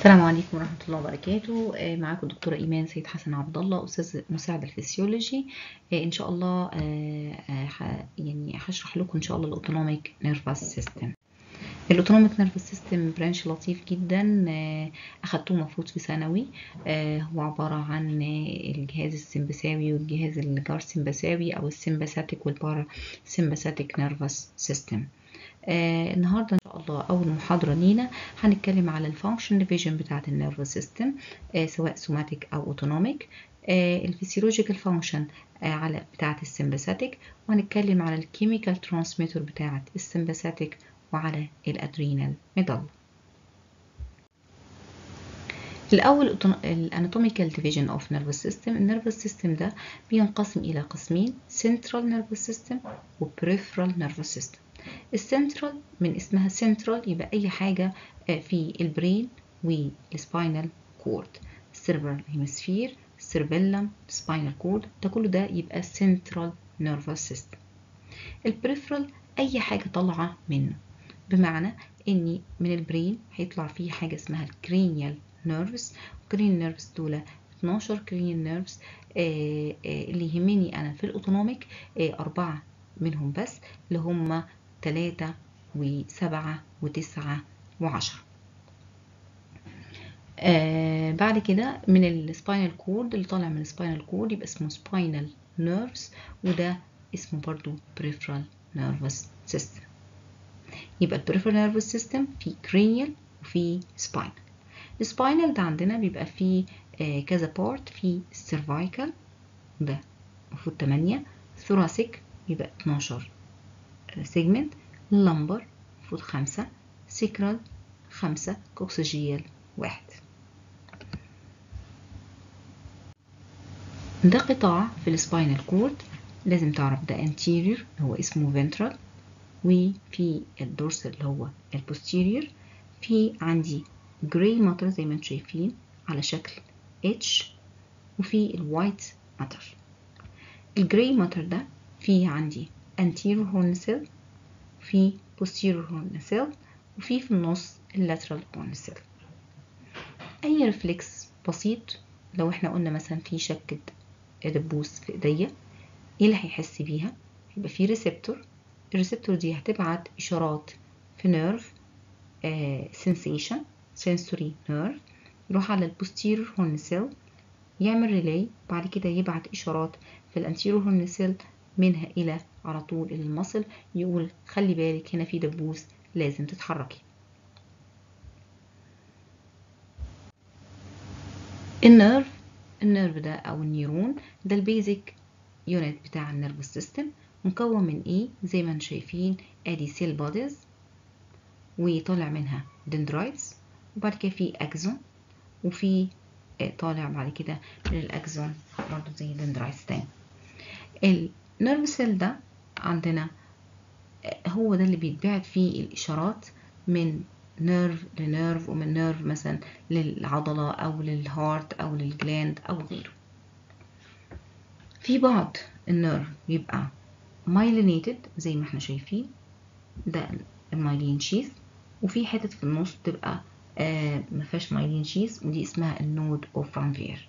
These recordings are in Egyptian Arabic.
السلام عليكم ورحمة الله وبركاته آه، معاكم الدكتورة إيمان سيد حسن عبد الله أستاذ مساعد الفسيولوجي آه، إن شاء الله آه، آه، ح- يعني هشرح لكم إن شاء الله الأوتونوميك نيرفس سيستم الأوتونوميك نيرفس سيستم برانش لطيف جدا آه، أخدتوه مفروض في ثانوي آه، هو عبارة عن آه، الجهاز السمبثاوي والجهاز الجارسمبثاوي أو السمباثيك والبارا سمباثيك نيرفس سيستم آه النهارده ان شاء الله اول محاضره لينا هنتكلم على الفانكشن ديفيجن بتاعه النيرفس سيستم آه سواء سوماتيك او اوتونوميك آه الفسيولوجيكال فانكشن آه على بتاعه السمباثيك وهنتكلم على الكيميكال ترانسميتر بتاعه السمباثيك وعلى الادرينال ميدال الاول الاناتوميكال ديفيجن اوف نيرفس سيستم النيرفس سيستم ده بينقسم الى قسمين سنترال نيرفس سيستم وبريفرال نيرفس سيستم السنترال من اسمها سنترال يبقى اي حاجه في البرين والسباينال كورد السيربرال هيمسفير السيربيلم سباينال كورد ده كله ده يبقى سنترال نيرفس سيستم البريفرال اي حاجه طالعه منه بمعنى اني من البرين هيطلع فيه حاجه اسمها الكرينيال نيرفز الكرينيال نيرفز دول 12 كرينيال نيرفز اللي يهمني انا في الاوتونوميك آه اربعه منهم بس اللي هم تلاتة وسبعة وتسعة وعشرة آه بعد كده من السباينال كورد اللي طالع من السباينال كورد يبقى اسمه سباينال نيرفز وده اسمه برضو بريفرال نيرفس سيستم يبقى البريفرال نيرفس سيستم في كرينيال وفي سباينال السباينال ده عندنا بيبقى فيه آه كذا بارت في السيرفايكال ده المفروض 8 ثوراسيك يبقى 12 سيجمنت لمبر المفروض خمسة سيكرال خمسة كوكسجيال واحد ده قطاع في السباينال كورد لازم تعرف ده anterior هو اسمه ventral وفي الدورسال اللي هو البوستيريور في عندي جراي ماتر زي ما انتم شايفين على شكل H وفي الوايت ماتر الجراي ماتر ده فيه عندي anterior horn cell في posterior horn cell وفي في النص lateral horn cell أي ريفلكس بسيط لو احنا قلنا مثلا في شكة دبوس في ايديا ايه اللي هيحس بيها يبقى في ريسبتور الريسبتور دي هتبعت اشارات في نيرف آه sensation sensory nerve يروح على البوستيريور هورن سيل يعمل ريلاي بعد كده يبعت اشارات في الانتيريور هورن سيل منها الى على طول المصل يقول خلي بالك هنا في دبوس لازم تتحركي النيرف النيرف ده او النيرون ده البيزك يونت بتاع النيرف سيستم مكون من ايه زي ما انتم شايفين ادي سيل بوديز وطالع منها دندرايتس وبعد كده في اكزون وفي طالع بعد كده من الاكزون برضه زي دندرايتس تاني النيرف سيل ده عندنا هو ده اللي بيتبعت فيه الإشارات من نيرف لنيرف ومن نيرف مثلا للعضلة أو للهارت أو للجلاند أو غيره في بعض النيرف بيبقى مايلينيتد زي ما احنا شايفين ده المايلين شيث وفي حتت في النص تبقى آه مفيهاش مايلين شيث ودي اسمها النود اوف رانفير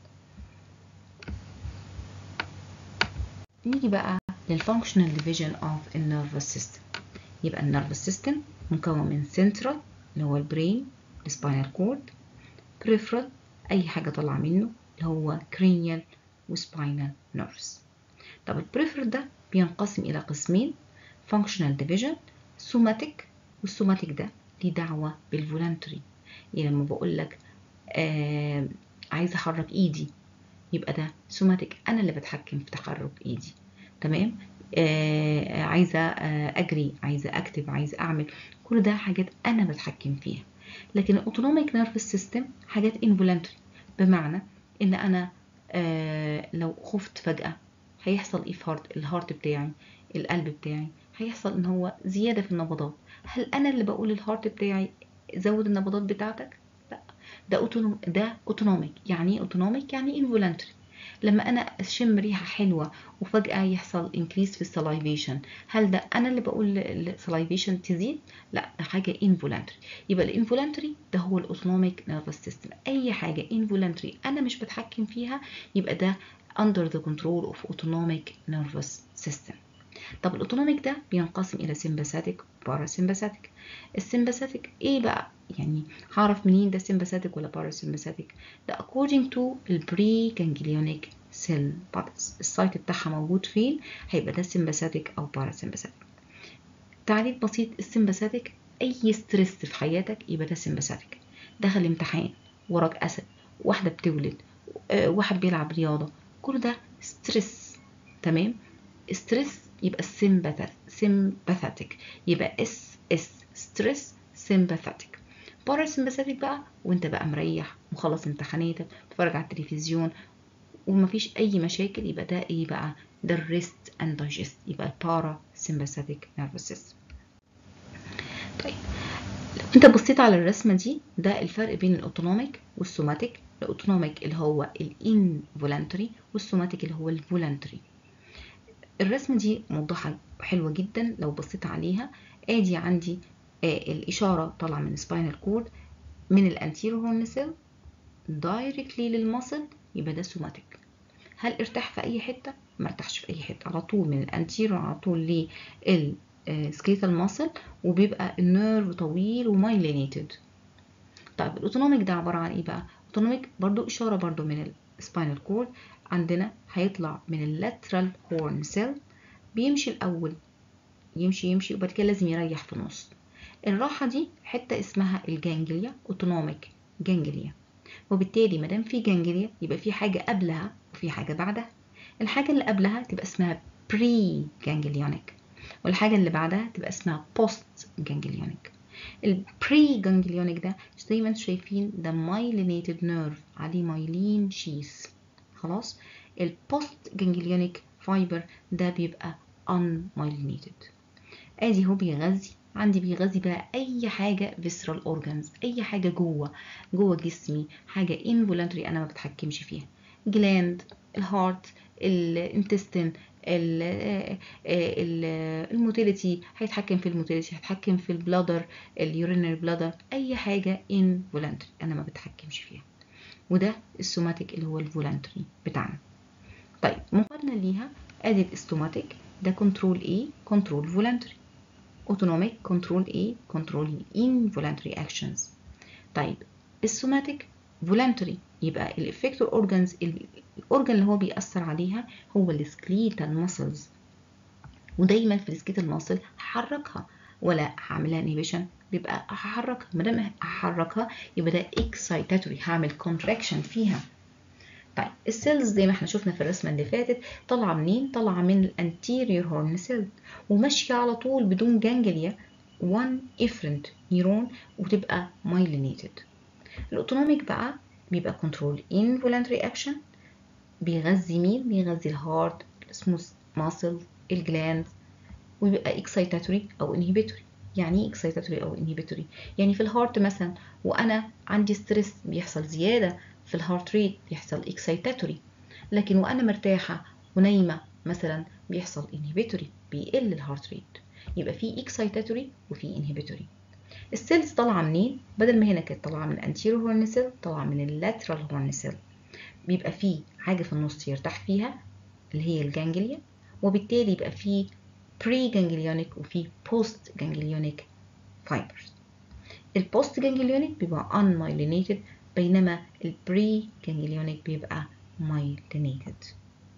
نيجي بقى للفانكشنال ديفيجن اوف النيرفس سيستم يبقى النيرفس سيستم مكون من سنترال اللي هو البرين السباينال كورد بريفرال اي حاجه طالعه منه اللي هو كرينيال وسباينال نيرفز طب البريفرال ده بينقسم الى قسمين فانكشنال ديفيجن سوماتيك والسوماتيك ده ليه دعوه بالفولنتري يعني لما بقول لك آه عايزه احرك ايدي يبقى ده سوماتيك انا اللي بتحكم في تحرك ايدي تمام آه عايزه آه اجري عايزه اكتب عايزه اعمل كل ده حاجات انا بتحكم فيها لكن الاوتونوميك نيرفس سيستم حاجات انفولنتري بمعنى ان انا آه لو خفت فجاه هيحصل ايه في هارت الهارت بتاعي القلب بتاعي هيحصل ان هو زياده في النبضات هل انا اللي بقول الهارت بتاعي زود النبضات بتاعتك لا ده اوتونوم ده اوتونوميك يعني ايه اوتونوميك يعني انفولنتري لما انا اشم ريحه حلوه وفجاه يحصل انكريس في السلايفيشن هل ده انا اللي بقول السلايفيشن تزيد لا ده حاجه انفولانتري يبقى الانفولانتري ده هو الاوتونوميك نيرفس سيستم اي حاجه انفولانتري انا مش بتحكم فيها يبقى ده under the control of autonomic nervous system طب الاوتونوميك ده بينقسم الى سمباثيك وباراسمباثيك السمباثيك ايه بقى يعني هعرف منين ده سمباثيك ولا باراسمباثيك ده according to البري ganglionic cell bodies السايت بتاعها موجود فين هيبقى ده سمباثيك او باراسمباثيك تعريف بسيط السمباثيك اي ستريس في حياتك يبقى ده سمباثيك دخل امتحان وراك اسد واحده بتولد آه، واحد بيلعب رياضه كل ده ستريس تمام ستريس يبقى سمباثيك يبقى اس اس ستريس سمباثيك باراسمباثيك بقى وانت بقى مريح مخلص امتحاناتك بتتفرج على التلفزيون ومفيش اي مشاكل يبقى ده ايه بقى ده الريست اند دايجست يبقى البارا سمباثيك نيرفس سيستم طيب لو انت بصيت على الرسمه دي ده الفرق بين الاوتونوميك والسوماتيك الاوتونوميك اللي هو الانفولانتري والسوماتيك اللي هو الفولانتري الرسمه دي موضحه حلوه جدا لو بصيت عليها ادي عندي آه الاشاره طالعه من سباينال كورد من الانتيرو هورن سيل دايركتلي للمصل يبقى ده سوماتيك هل ارتاح في اي حته ما ارتاحش في اي حته على طول من الانتيرو على طول للسكريتال ماسل وبيبقى النيرف طويل ومايلينيتد طيب الاوتونوميك ده عباره عن ايه بقى اوتونوميك برضو اشاره برضو من السباينال كورد عندنا هيطلع من اللاترال هورن سيل بيمشي الاول يمشي يمشي وبعد كده لازم يريح في النص الراحه دي حته اسمها الجانجليا اوتونوميك جانجليا وبالتالي ما دام في جانجليا يبقى في حاجه قبلها وفي حاجه بعدها الحاجه اللي قبلها تبقى اسمها بري جانجليونيك والحاجه اللي بعدها تبقى اسمها بوست جانجليونيك البري جانجليونيك ده زي ما انتم شايفين ده مايلينيتد نيرف عليه مايلين شيس خلاص البوست جانجليونيك فايبر ده بيبقى unmyelinated ادي هو بيغذي عندي بيغذي بقى اي حاجه visceral organs اي حاجه جوه جوه جسمي حاجه involuntary انا ما بتحكمش فيها جلاند الهارت الانتستين الموتيليتي هيتحكم في الموتيليتي هيتحكم في البلادر اليورينري بلادر اي حاجه involuntary انا ما بتحكمش فيها وده السوماتيك اللي هو الفولانتري بتاعنا طيب مقارنه ليها ادي الاستوماتيك ده كنترول ايه كنترول فولانتري اوتونوميك كنترول ايه كنترول involuntary actions طيب السوماتيك فولانتري يبقى الافكتور اورجانز الاورجان اللي هو بيأثر عليها هو السكليتال ماسلز ودايما في السكليتال ماسل هحركها ولا هعملها انهبيشن بيبقى هحركها ما دام هحركها يبقى ده اكسايتاتوري هعمل كونتراكشن فيها طيب السيلز زي ما احنا شفنا في الرسمه اللي فاتت طالعه منين طالعه من الانتيريور هورن سيل وماشيه على طول بدون جانجليا وان افرنت نيرون وتبقى مايلينيتد الاوتونوميك بقى بيبقى كنترول involuntary اكشن بيغذي مين بيغذي الهارت السموث ماسل الجلاند ويبقى اكسايتاتوري او انهبيتوري يعني ايه اكسايتاتوري او انهبيتوري يعني في الهارت مثلا وانا عندي ستريس بيحصل زياده في الهارت ريت بيحصل اكسايتاتوري لكن وانا مرتاحه ونايمه مثلا بيحصل انهبيتوري بيقل الهارت ريت يبقى في اكسايتاتوري وفي انهبيتوري السيلز طالعه منين بدل ما هنا كانت طالعه من الانتيرو هورن سيل طالعه من اللاترال هورن سيل بيبقى في حاجه في النص يرتاح فيها اللي هي الجانجليا وبالتالي يبقى في بري جانجليونيك وفي بوست جانجليونيك فايبرز البوست جانجليونيك بيبقى unmyelinated بينما البري جانجليونيك بيبقى myelinated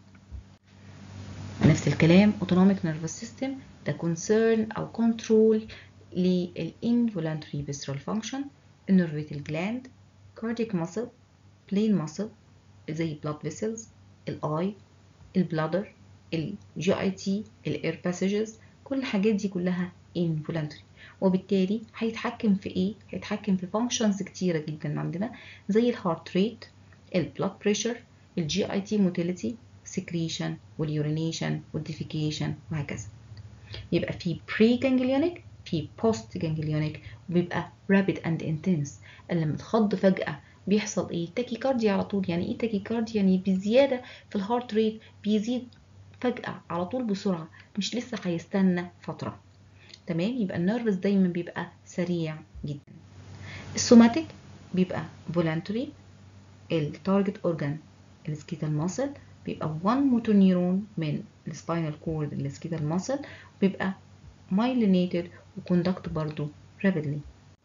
نفس الكلام autonomic nervous system ده concern أو control للinvoluntary visceral function innervated gland cardiac muscle plain muscle زي blood vessels الاي البلادر الجي اي تي الاير passages كل الحاجات دي كلها involuntary وبالتالي هيتحكم في ايه هيتحكم في functions كتيرة جدا عندنا زي الهارت ريت البلاد بريشر الجي اي تي موتيليتي secretion واليورينيشن والديفيكيشن وهكذا يبقى في pre ganglionic في post ganglionic وبيبقى rapid and intense لما تخض فجأة بيحصل ايه تاكيكارديا على طول يعني ايه تاكيكارديا يعني بزياده في الهارت ريت بيزيد فجاه على طول بسرعه مش لسه هيستنى فتره تمام يبقى النيرفس دايما بيبقى سريع جدا السوماتيك بيبقى فولانتري التارجت اورجان السكيتال ماسل بيبقى 1 موتور نيرون من السباينال كورد السكيتال ماسل بيبقى myelinated وكوندكت برضو rapidly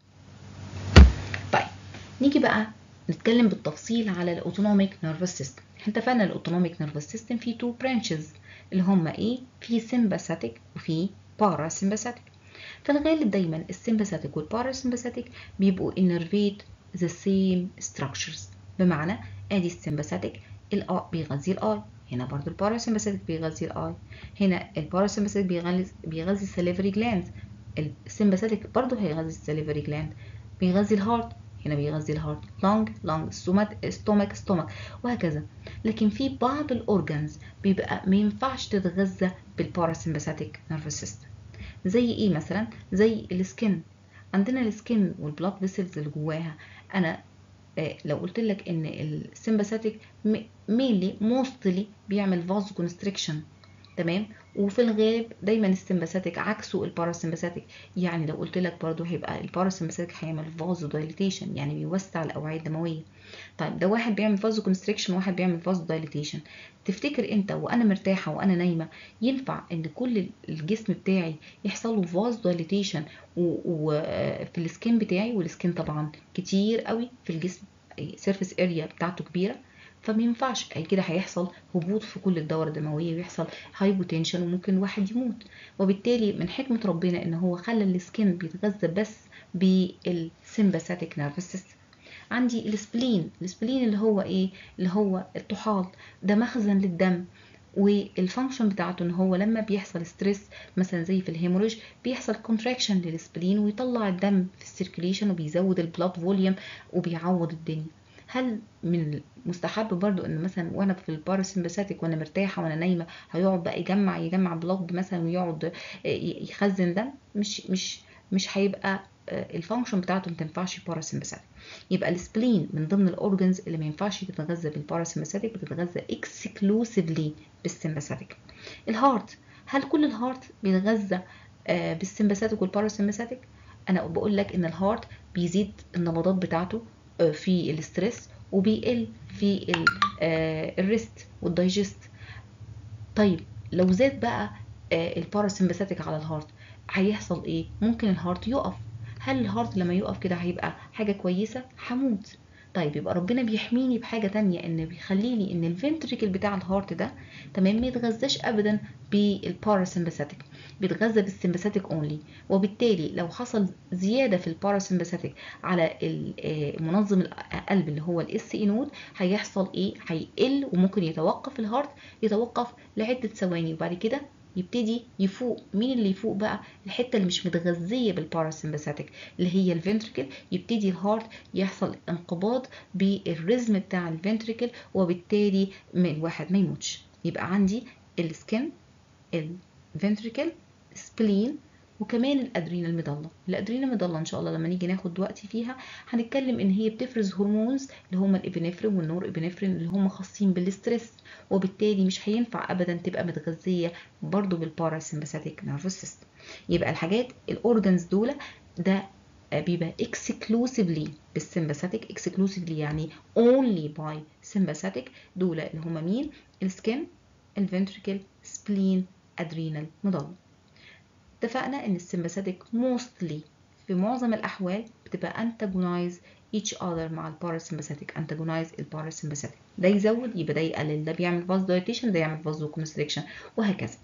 طيب نيجي بقى نتكلم بالتفصيل على الاوتونوميك نيرفس سيستم احنا اتفقنا الاوتونوميك نيرفس سيستم فيه تو برانشز اللي هما ايه في سمباثيك وفي باراسمباثيك في الغالب دايما السمباثيك والباراسمباثيك بيبقوا innervate the same structures بمعنى ادي السمباثيك الاي بيغذي الاي هنا برضو الباراسمباثيك بيغذي الاي هنا الباراسمباثيك بيغذي بيغذي السليفري جلاند السمباثيك برضو هيغذي السليفري جلاند بيغذي الهارت هنا بيغذي الهارت لونج لونج ستومك ستومك ستومك وهكذا لكن في بعض الاورجانز بيبقى ما ينفعش تتغذى بالباراسمباثيك نيرفس سيستم زي ايه مثلا زي السكن عندنا السكن والبلاد فيسلز اللي جواها انا آه لو قلت لك ان السمباثيك مينلي موستلي بيعمل فاز كونستريكشن تمام وفي الغالب دايما السمباثيك عكسه الباراسمباثيك يعني لو قلت لك برضو هيبقى الباراسمباثيك هيعمل فازو دايليتيشن يعني بيوسع الاوعيه الدمويه طيب ده واحد بيعمل فازو كونستريكشن وواحد بيعمل فازو دايليتيشن تفتكر انت وانا مرتاحه وانا نايمه ينفع ان كل الجسم بتاعي يحصل له فاز دايليتيشن وفي السكين بتاعي والسكين طبعا كتير قوي في الجسم سيرفيس اريا بتاعته كبيره فما ينفعش كده هيحصل هبوط في كل الدورة الدموية ويحصل هايبوتنشن وممكن واحد يموت وبالتالي من حكمة ربنا ان هو خلى السكين بيتغذى بس بالسمباثيك نيرفس سيستم عندي السبلين السبلين اللي هو ايه اللي هو الطحال ده مخزن للدم والفانكشن بتاعته ان هو لما بيحصل ستريس مثلا زي في الهيموريج بيحصل كونتراكشن للسبلين ويطلع الدم في السيركيليشن وبيزود البلاد فوليوم وبيعوض الدنيا هل من المستحب برضو ان مثلا وانا في الباراسمباثيك وانا مرتاحه وانا نايمه هيقعد بقى يجمع يجمع بلاد مثلا ويقعد يخزن دم مش مش مش هيبقى الفانكشن بتاعته ما تنفعش باراسمباثيك يبقى السبلين من ضمن الاورجنز اللي ما ينفعش تتغذى بالباراسمباثيك بتتغذى اكسكلوسيفلي بالسمباثيك الهارت هل كل الهارت بيتغذى بالسمباثيك والباراسمباثيك انا بقول لك ان الهارت بيزيد النبضات بتاعته في الاسترس وبيقل في الريست والدايجست طيب لو زاد بقى الباراسمباثيك على الهارت هيحصل ايه ممكن الهارت يقف هل الهارت لما يقف كده هيبقى حاجه كويسه هموت طيب يبقى ربنا بيحميني بحاجه تانية ان بيخلي لي ان الفنتريكل بتاع الهارت ده تمام ما يتغذاش ابدا بالباراسمباثيك بيتغذى بالسمباثيك اونلي وبالتالي لو حصل زياده في الباراسمباثيك على منظم القلب اللي هو الاس اي نود هيحصل ايه هيقل وممكن يتوقف الهارت يتوقف لعده ثواني وبعد كده يبتدي يفوق مين اللي يفوق بقى الحته اللي مش متغذيه بالباراسمباثيك اللي هي الفنتريكل يبتدي الهارت يحصل انقباض بالريزم بتاع الفنتريكل وبالتالي الواحد ما يموتش يبقى عندي السكن الفنتريكل سبلين وكمان الادرينال ميدالا الادرينال ميدالا ان شاء الله لما نيجي ناخد وقت فيها هنتكلم ان هي بتفرز هرمونز اللي هم الابنفرين والنور ابنفرين اللي هم خاصين بالستريس وبالتالي مش هينفع ابدا تبقى متغذيه برضو بالباراسمباثيك نيرفس سيستم يبقى الحاجات الاورجنز دول ده بيبقى exclusively بالسمباثيك exclusively يعني only by sympathetic دول اللي هم مين السكن الفنتريكل سبلين ادرينال ميدالا اتفقنا ان السمباثيك mostly في معظم الاحوال بتبقى antagonize each other مع الباراسمباثيك antagonize الباراسمباثيك ده يزود يبقى ده يقلل ده بيعمل فاز دايليتيشن ده يعمل فاز كونستريكشن وهكذا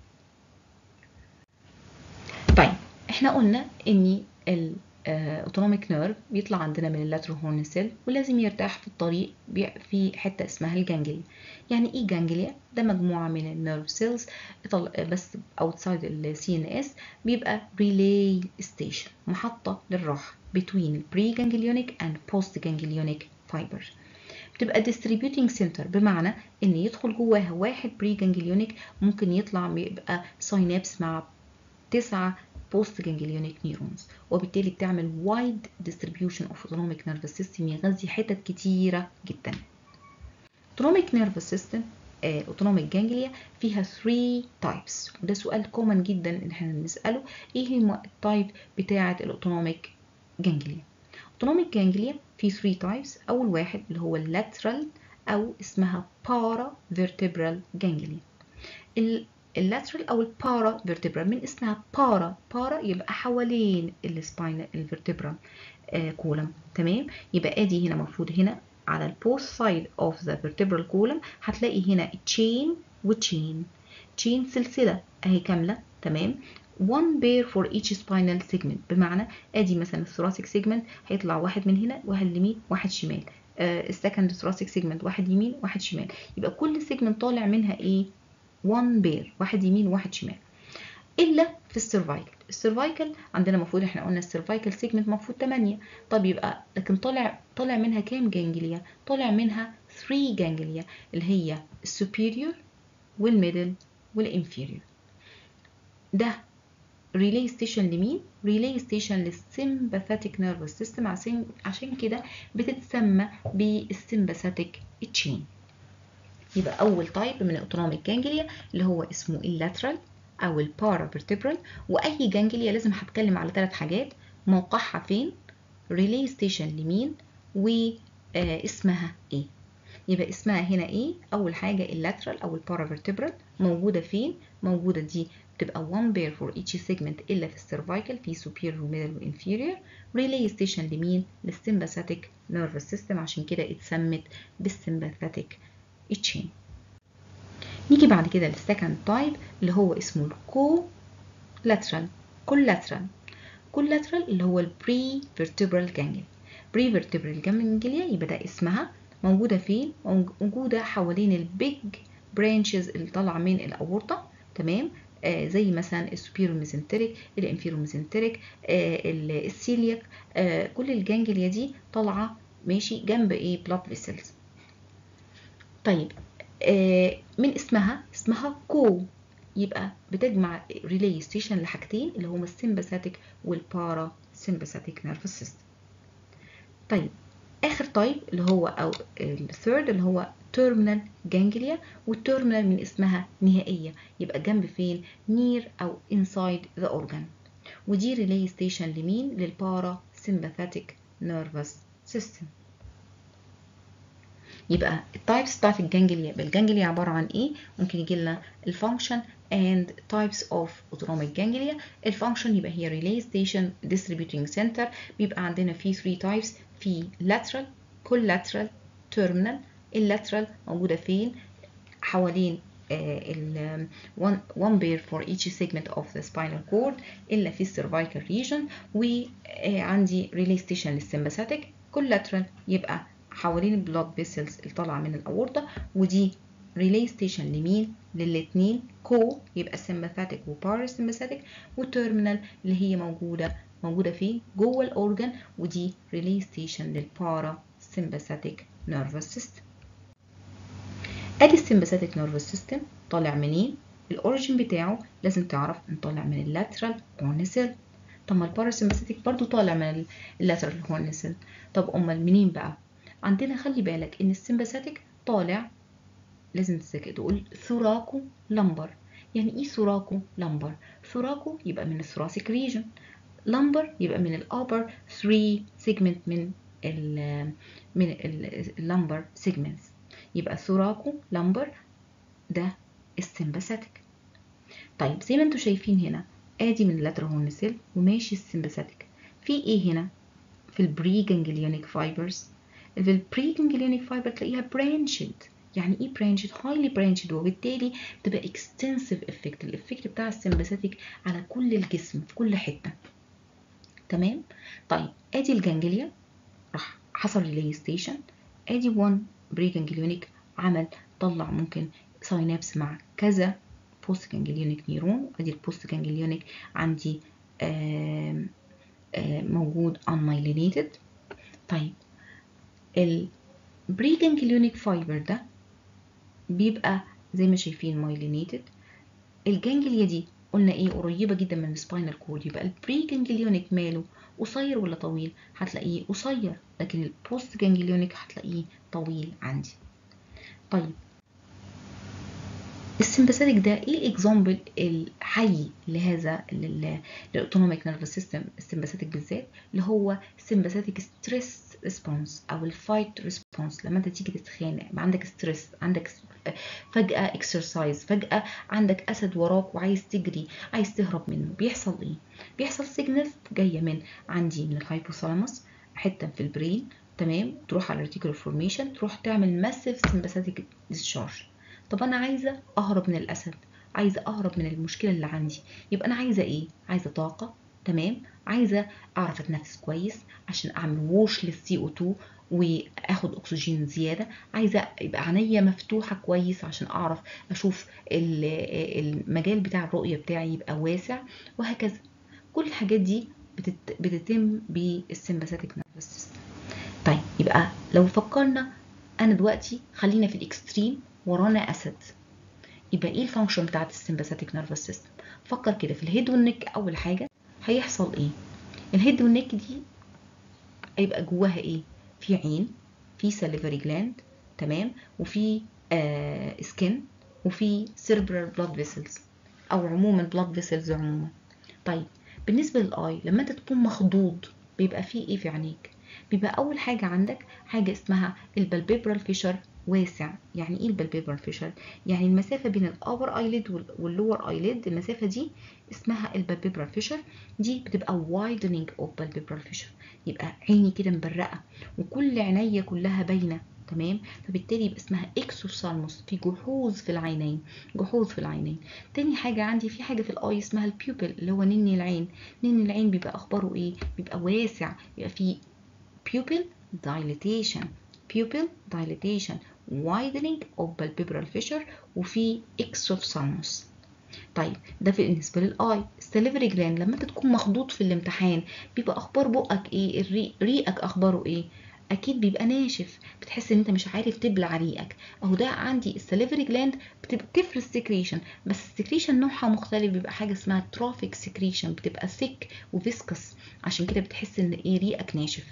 طيب احنا قلنا ان الاوتونوميك نيرف بيطلع عندنا من اللاترال هورن سيل ولازم يرتاح في الطريق في حته اسمها الجانجليا يعني ايه جانجليا ده مجموعه من النيرف سيلز بس اوتسايد السي ان اس بيبقى ريلاي ستيشن محطه للراحه between البري جانجليونيك and post جانجليونيك فايبر بتبقى distributing center بمعنى ان يدخل جواها واحد بري جانجليونيك ممكن يطلع يبقى ساينابس مع تسعة post ganglionic neurons وبالتالي بتعمل wide distribution of autonomic nervous system يغذي حتت كتيرة جدا autonomic nervous system آه، autonomic ganglia فيها 3 types وده سؤال common جدا ان احنا بنسأله ايه هي التايب بتاعة الاوتونوميك جانجليا autonomic ganglia في 3 types اول واحد اللي هو lateral او اسمها para vertebral ganglia اللاترال او البارا فيرتبرال من اسمها بارا بارا يبقى حوالين السباين الفيرتبرال كولم تمام يبقى ادي هنا المفروض هنا على البوث سايد اوف ذا vertebral كولم هتلاقي هنا تشين وتشين تشين سلسله اهي كامله تمام one pair for each spinal segment بمعنى ادي مثلا الثوراسيك سيجمنت هيطلع واحد من هنا واحد يمين واحد شمال السكند ثوراسيك سيجمنت واحد يمين واحد شمال يبقى كل سيجمنت طالع منها ايه one pair واحد يمين وواحد شمال الا في السيرفايكل السيرفايكل عندنا المفروض احنا قلنا السيرفايكل سيجمنت المفروض 8 طب يبقى لكن طالع طالع منها كام جانجليا طالع منها 3 جانجليا اللي هي السوبيريور والميدل والانفيريور ده ريلي ستيشن لمين ريلي ستيشن للسيمباثيك نيرفس سيستم عشان عشان كده بتتسمى بالسيمباثيك تشين يبقى اول تايب من الاوتونوميك جانجليا اللي هو اسمه اللاترال او البارا فيرتبرال واي جانجليا لازم هتكلم على ثلاث حاجات موقعها فين ريلي ستيشن لمين واسمها ايه يبقى اسمها هنا ايه اول حاجه اللاترال او البارا فيرتبرال موجوده فين موجوده دي بتبقى one pair for each segment الا في السيرفايكال في superior وميدل وانفيريور ريلي ستيشن لمين للسيمباثيك نيرفس سيستم عشان كده اتسمت بالسيمباثيك تشين نيجي بعد كده للسكند تايب اللي هو اسمه الكو لاترال كولاترال كولاترال اللي هو البري فيرتبرال جانجل بري فيرتبرال جانجليا يبقى ده اسمها موجوده فين موجوده حوالين البيج برانشز اللي طالعه من الاورطه تمام آه زي مثلا السوبيرو ميزنتريك الانفيرو ميزنتريك آه السيلياك آه كل الجانجليا دي طالعه ماشي جنب ايه بلاد فيسلز طيب آه من اسمها اسمها كو يبقى بتجمع ريلي ستيشن لحاجتين اللي هما السيمباثيك والبارا سيمباثيك نيرفس سيستم طيب اخر تايب اللي هو او الثيرد اللي هو تيرمينال جانجليا والتيرمينال من اسمها نهائيه يبقى جنب فين نير او انسايد ذا اورجان ودي ريلي ستيشن لمين للبارا سيمباثيك نيرفس سيستم يبقى التايبس بتاعت الجانجليا الجانجليا عباره عن ايه ممكن يجي لنا الفانكشن and types of autonomic ganglia الفانكشن يبقى هي relay station distributing center بيبقى عندنا في 3 types في lateral collateral terminal اللاترال موجوده فين حوالين ال one, one pair for each segment of the spinal cord الا في السيرفايكال region وعندي relay station للسمباثيك collateral يبقى حوالين البلاد فيسلز اللي طالعه من الاورطه ودي ريلي ستيشن لمين للاتنين كو يبقى سمباثيك وباراسمباثيك والتيرمينال اللي هي موجوده موجوده فين جوه الاورجن ودي ريلي ستيشن للبارا سمباثيك نيرفس سيستم ادي السمباثيك نيرفس سيستم طالع منين الاوريجين بتاعه لازم تعرف ان طالع من اللاترال هورنسيل طب ما الباراسمباثيك برضو طالع من اللاترال هورنسيل طب امال منين بقى عندنا خلي بالك ان السمباثيك طالع لازم تقول ثوراكو لمبر يعني ايه ثوراكو لمبر ثوراكو يبقى من الثوراسيك ريجن لمبر يبقى من الابر 3 سيجمنت من ال من اللمبر سيجمنتس يبقى ثوراكو لمبر ده السمباثيك طيب زي ما انتم شايفين هنا ادي من اللاتر هورنسيل وماشي السمباثيك في ايه هنا في البري جانجليونيك فايبرز في البري جانجليونيك فايبر تلاقيها برانشد يعني ايه برانشد هايلي برانشد وبالتالي بتبقى اكستنسيف افكت الافكت بتاع السمباثيك على كل الجسم في كل حته تمام طيب ادي الجانجليا راح حصل ريلي ستيشن ادي 1 بري جانجليونيك عمل طلع ممكن ساينابس مع كذا بوست جانجليونيك نيرون ادي البوست جانجليونيك عندي آآ آآ موجود unmyelinated طيب البري جانجليونيك فايبر ده بيبقى زي ما شايفين مايلينيتد الجانجليا دي قلنا ايه قريبه جدا من السباينال كورد يبقى البري جانجليونيك ماله قصير ولا طويل هتلاقيه قصير لكن البوست جانجليونيك هتلاقيه طويل عندي طيب السمباثيك ده ايه الاكزامبل الحي لهذا الاوتونوميك نيرفس سيستم السمباثيك بالذات اللي هو سمباثيك ستريس ريسبونس او الفايت ريسبونس لما انت تيجي تتخانق عندك ستريس عندك فجأة اكسرسايز فجأة عندك اسد وراك وعايز تجري عايز تهرب منه بيحصل ايه بيحصل سيجنال جاية من عندي من الهايبوثالاموس حتة في البرين تمام تروح على الريتيكولار فورميشن تروح تعمل ماسيف سمباثيك ديسشارج طب انا عايزه اهرب من الاسد عايزه اهرب من المشكله اللي عندي يبقى انا عايزه ايه عايزه طاقه تمام عايزه اعرف اتنفس كويس عشان اعمل ووش للسي او 2 واخد اكسجين زياده عايزه يبقى عينيا مفتوحه كويس عشان اعرف اشوف المجال بتاع الرؤيه بتاعي يبقى واسع وهكذا كل الحاجات دي بتت... بتتم بالسمباثيك نيرفس سيستم طيب يبقى لو فكرنا انا دلوقتي خلينا في الاكستريم ورانا اسد يبقى ايه الفانكشن بتاعت السمباثيك نيرفس سيستم فكر كده في الهيد والنك اول حاجه هيحصل ايه الهيد والنك دي هيبقى جواها ايه في عين في ساليفري جلاند تمام وفي آه سكين وفي سيربرال بلاد فيسلز او عموما بلاد فيسلز عموما طيب بالنسبه للاي لما انت تكون مخضوض بيبقى فيه ايه في عينيك بيبقى اول حاجه عندك حاجه اسمها البالبيبرال فيشر واسع يعني ايه البالبيبرال فيشر يعني المسافه بين الابر ايليد واللور ايليد المسافه دي اسمها البالبيبرال فيشر دي بتبقى widening of بالبيبرال فيشر يبقى عيني كده مبرقه وكل عينيا كلها باينه تمام فبالتالي يبقى اسمها اكسوسالموس في جحوظ في العينين جحوظ في العينين تاني حاجه عندي في حاجه في الاي اسمها البيوبل اللي هو نني العين نني العين بيبقى اخباره ايه بيبقى واسع بيبقى في pupil dilatation pupil dilatation widening of palpebral fissure وفي exophthalmos طيب ده بالنسبه للاي السليفري جلاند لما انت تكون مخضوض في الامتحان بيبقى اخبار بقك ايه الريق ريقك اخباره ايه اكيد بيبقى ناشف بتحس ان انت مش عارف تبلع ريقك اهو ده عندي السليفري جلاند بتفرز سكريشن بس السكريشن نوعها مختلف بيبقى حاجه اسمها تروفيك سكريشن بتبقى ثيك وفيسكس عشان كده بتحس ان ايه ريقك ناشف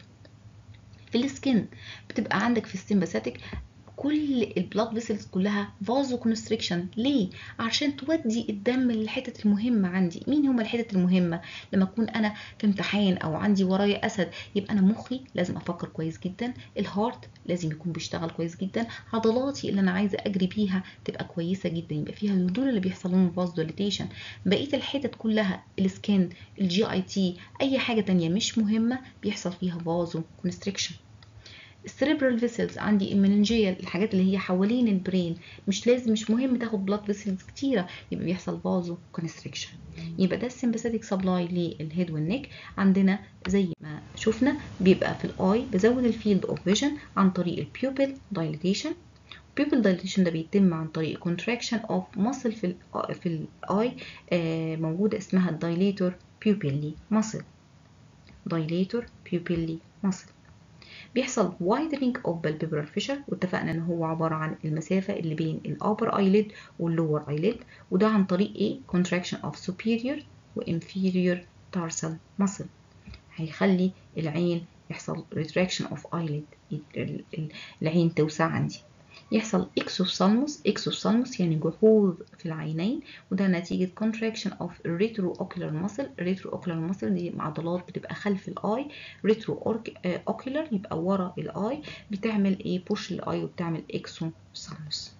في السكين بتبقى عندك في السمباثيك كل البلاد فيسلز كلها فازو كونستريكشن ليه عشان تودي الدم للحتت المهمه عندي مين هما الحتت المهمه لما اكون انا في امتحان او عندي ورايا اسد يبقى انا مخي لازم افكر كويس جدا الهارت لازم يكون بيشتغل كويس جدا عضلاتي اللي انا عايزه اجري بيها تبقى كويسه جدا يبقى فيها دول اللي بيحصل لهم فاز دوليتيشن بقيه الحتت كلها السكين الجي اي تي اي حاجه تانية مش مهمه بيحصل فيها فازو كونستريكشن السيريبرال فيسلز عندي المننجيال الحاجات اللي هي حوالين البرين مش لازم مش مهم تاخد بلاد فيسلز كتيره يبقى بيحصل فازو كونستريكشن يبقى ده السمباثيك سبلاي للهيد والنك عندنا زي ما شفنا بيبقى في الاي بزود الفيلد اوف فيجن عن طريق البيوبل دايليتيشن pupil dilatation ده بيتم عن طريق contraction of muscle في ال في الاي آه موجوده اسمها الدايليتور pupilli muscle dilator pupilli muscle بيحصل widening of palpebral fissure واتفقنا ان هو عبارة عن المسافة اللي بين الupper eyelid والlower eyelid وده عن طريق ايه contraction of superior و inferior tarsal muscle هيخلي العين يحصل retraction of eyelid العين توسع عندي يحصل اكسوفثالموس اكسوفثالموس يعني جحوظ في العينين وده نتيجة contraction of retroocular muscle retroocular muscle دي عضلات بتبقى خلف الاي retroocular يبقى ورا الاي بتعمل ايه push الاي وبتعمل اكسوفثالموس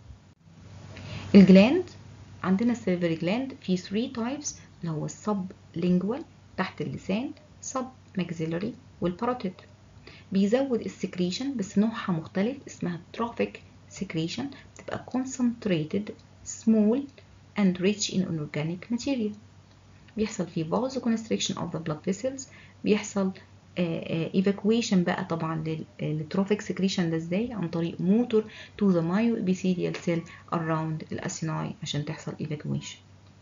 الجلاند عندنا السيلفري جلاند في 3 types اللي هو السب lingual تحت اللسان سب maxillary والباروتيد بيزود السكريشن بس نوعها مختلف اسمها trophic secretion بتبقى concentrated small and rich in inorganic material بيحصل فيه vasoconstriction of the blood vessels بيحصل uh, uh, evacuation بقى طبعا للتروفيك secretion ده ازاي عن طريق motor to the myoepithelial cell around الاسيناي عشان تحصل evacuation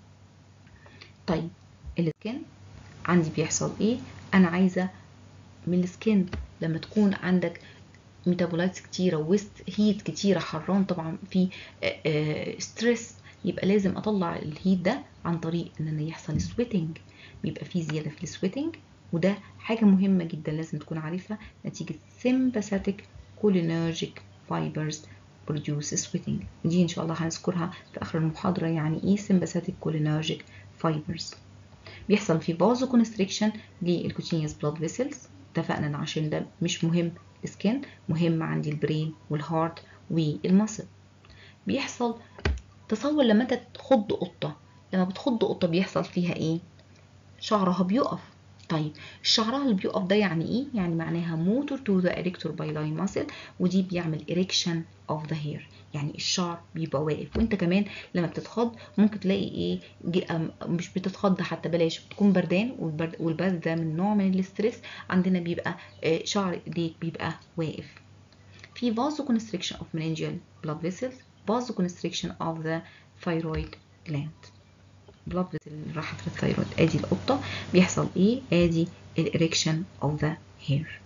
طيب السكن عندي بيحصل ايه انا عايزه من السكن لما تكون عندك ميتابولايتس كتيره ويست هيت كتيره حران طبعا في ستريس يبقى لازم اطلع الهيت ده عن طريق ان انا يحصل سويتنج بيبقى في زياده في السويتنج وده حاجه مهمه جدا لازم تكون عارفها نتيجه sympathetic cholinergic fibers produce sweating دي ان شاء الله هنذكرها في اخر المحاضره يعني ايه sympathetic cholinergic fibers بيحصل في فازو كونستريكشن للكوتينيوس بلاد فيسلز اتفقنا ان عشان ده مش مهم السكين مهم عندي البرين والهارت والمصل بيحصل تصور لما انت تخض قطه لما بتخض قطه بيحصل فيها ايه شعرها بيقف طيب شعرها اللي بيقف ده يعني ايه يعني معناها موتور تو ذا اريكتور بايلاين ماسل ودي بيعمل اريكشن اوف ذا هير يعني الشعر بيبقى واقف وانت كمان لما بتتخض ممكن تلاقي ايه مش بتتخض حتى بلاش بتكون بردان والبرد, والبرد ده من نوع من الاسترس عندنا بيبقى شعر ايديك بيبقى واقف في vasoconstriction of meningeal blood vessels vasoconstriction of the thyroid gland blood vessel اللي راحت في الثيرويد ادي القطه بيحصل ايه ادي الاريكشن اوف ذا هير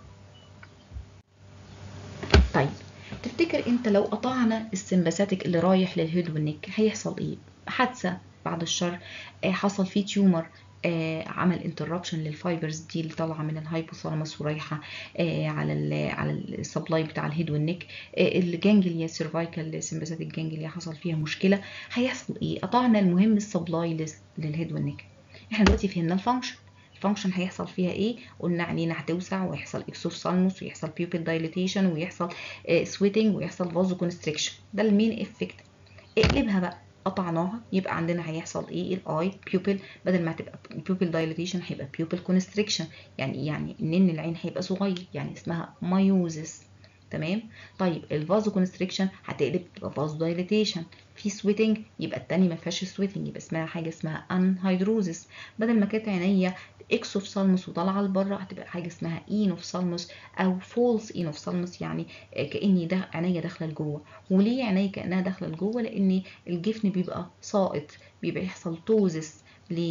طيب تفتكر انت لو قطعنا السمباثيك اللي رايح للهيد والنك هيحصل ايه حادثه بعد الشر آه حصل فيه تيومر آه عمل انتربشن للفايبرز دي اللي طالعه من الهايبوثالاموس ورايحه آه على ال على السبلاي بتاع الهيد والنك آه الجانجليا سيرفايكال سمباثيك جانجليا حصل فيها مشكله هيحصل ايه قطعنا المهم السبلاي للهيد والنك احنا دلوقتي فهمنا الفانكشن الفانكشن هيحصل فيها ايه قلنا عينينا هتوسع ويحصل اكسوفثالموس ويحصل بيوبل دايليتيشن ويحصل سويتنج ويحصل فازو كونستريكشن ده المين افكت اقلبها بقى قطعناها يبقى عندنا هيحصل ايه الاي بيوبل بدل ما تبقى بيوبل دايليتيشن هيبقى بيوبل كونستريكشن يعني يعني نن العين هيبقى صغير يعني اسمها مايوزس تمام طيب الفازو كونستريكشن هتقلب تبقى فازو دايليتيشن في سويتنج يبقى التاني ما فيهاش سويتنج يبقى اسمها حاجه اسمها انهيدروزس بدل ما كانت عينيا اكسوفثالموس وطالعه لبره هتبقى حاجه اسمها اينوفثالموس او فولس اينوفثالموس يعني كاني ده عينيا داخله لجوه وليه عينيا كانها داخله لجوه لان الجفن بيبقى ساقط بيبقى يحصل توزس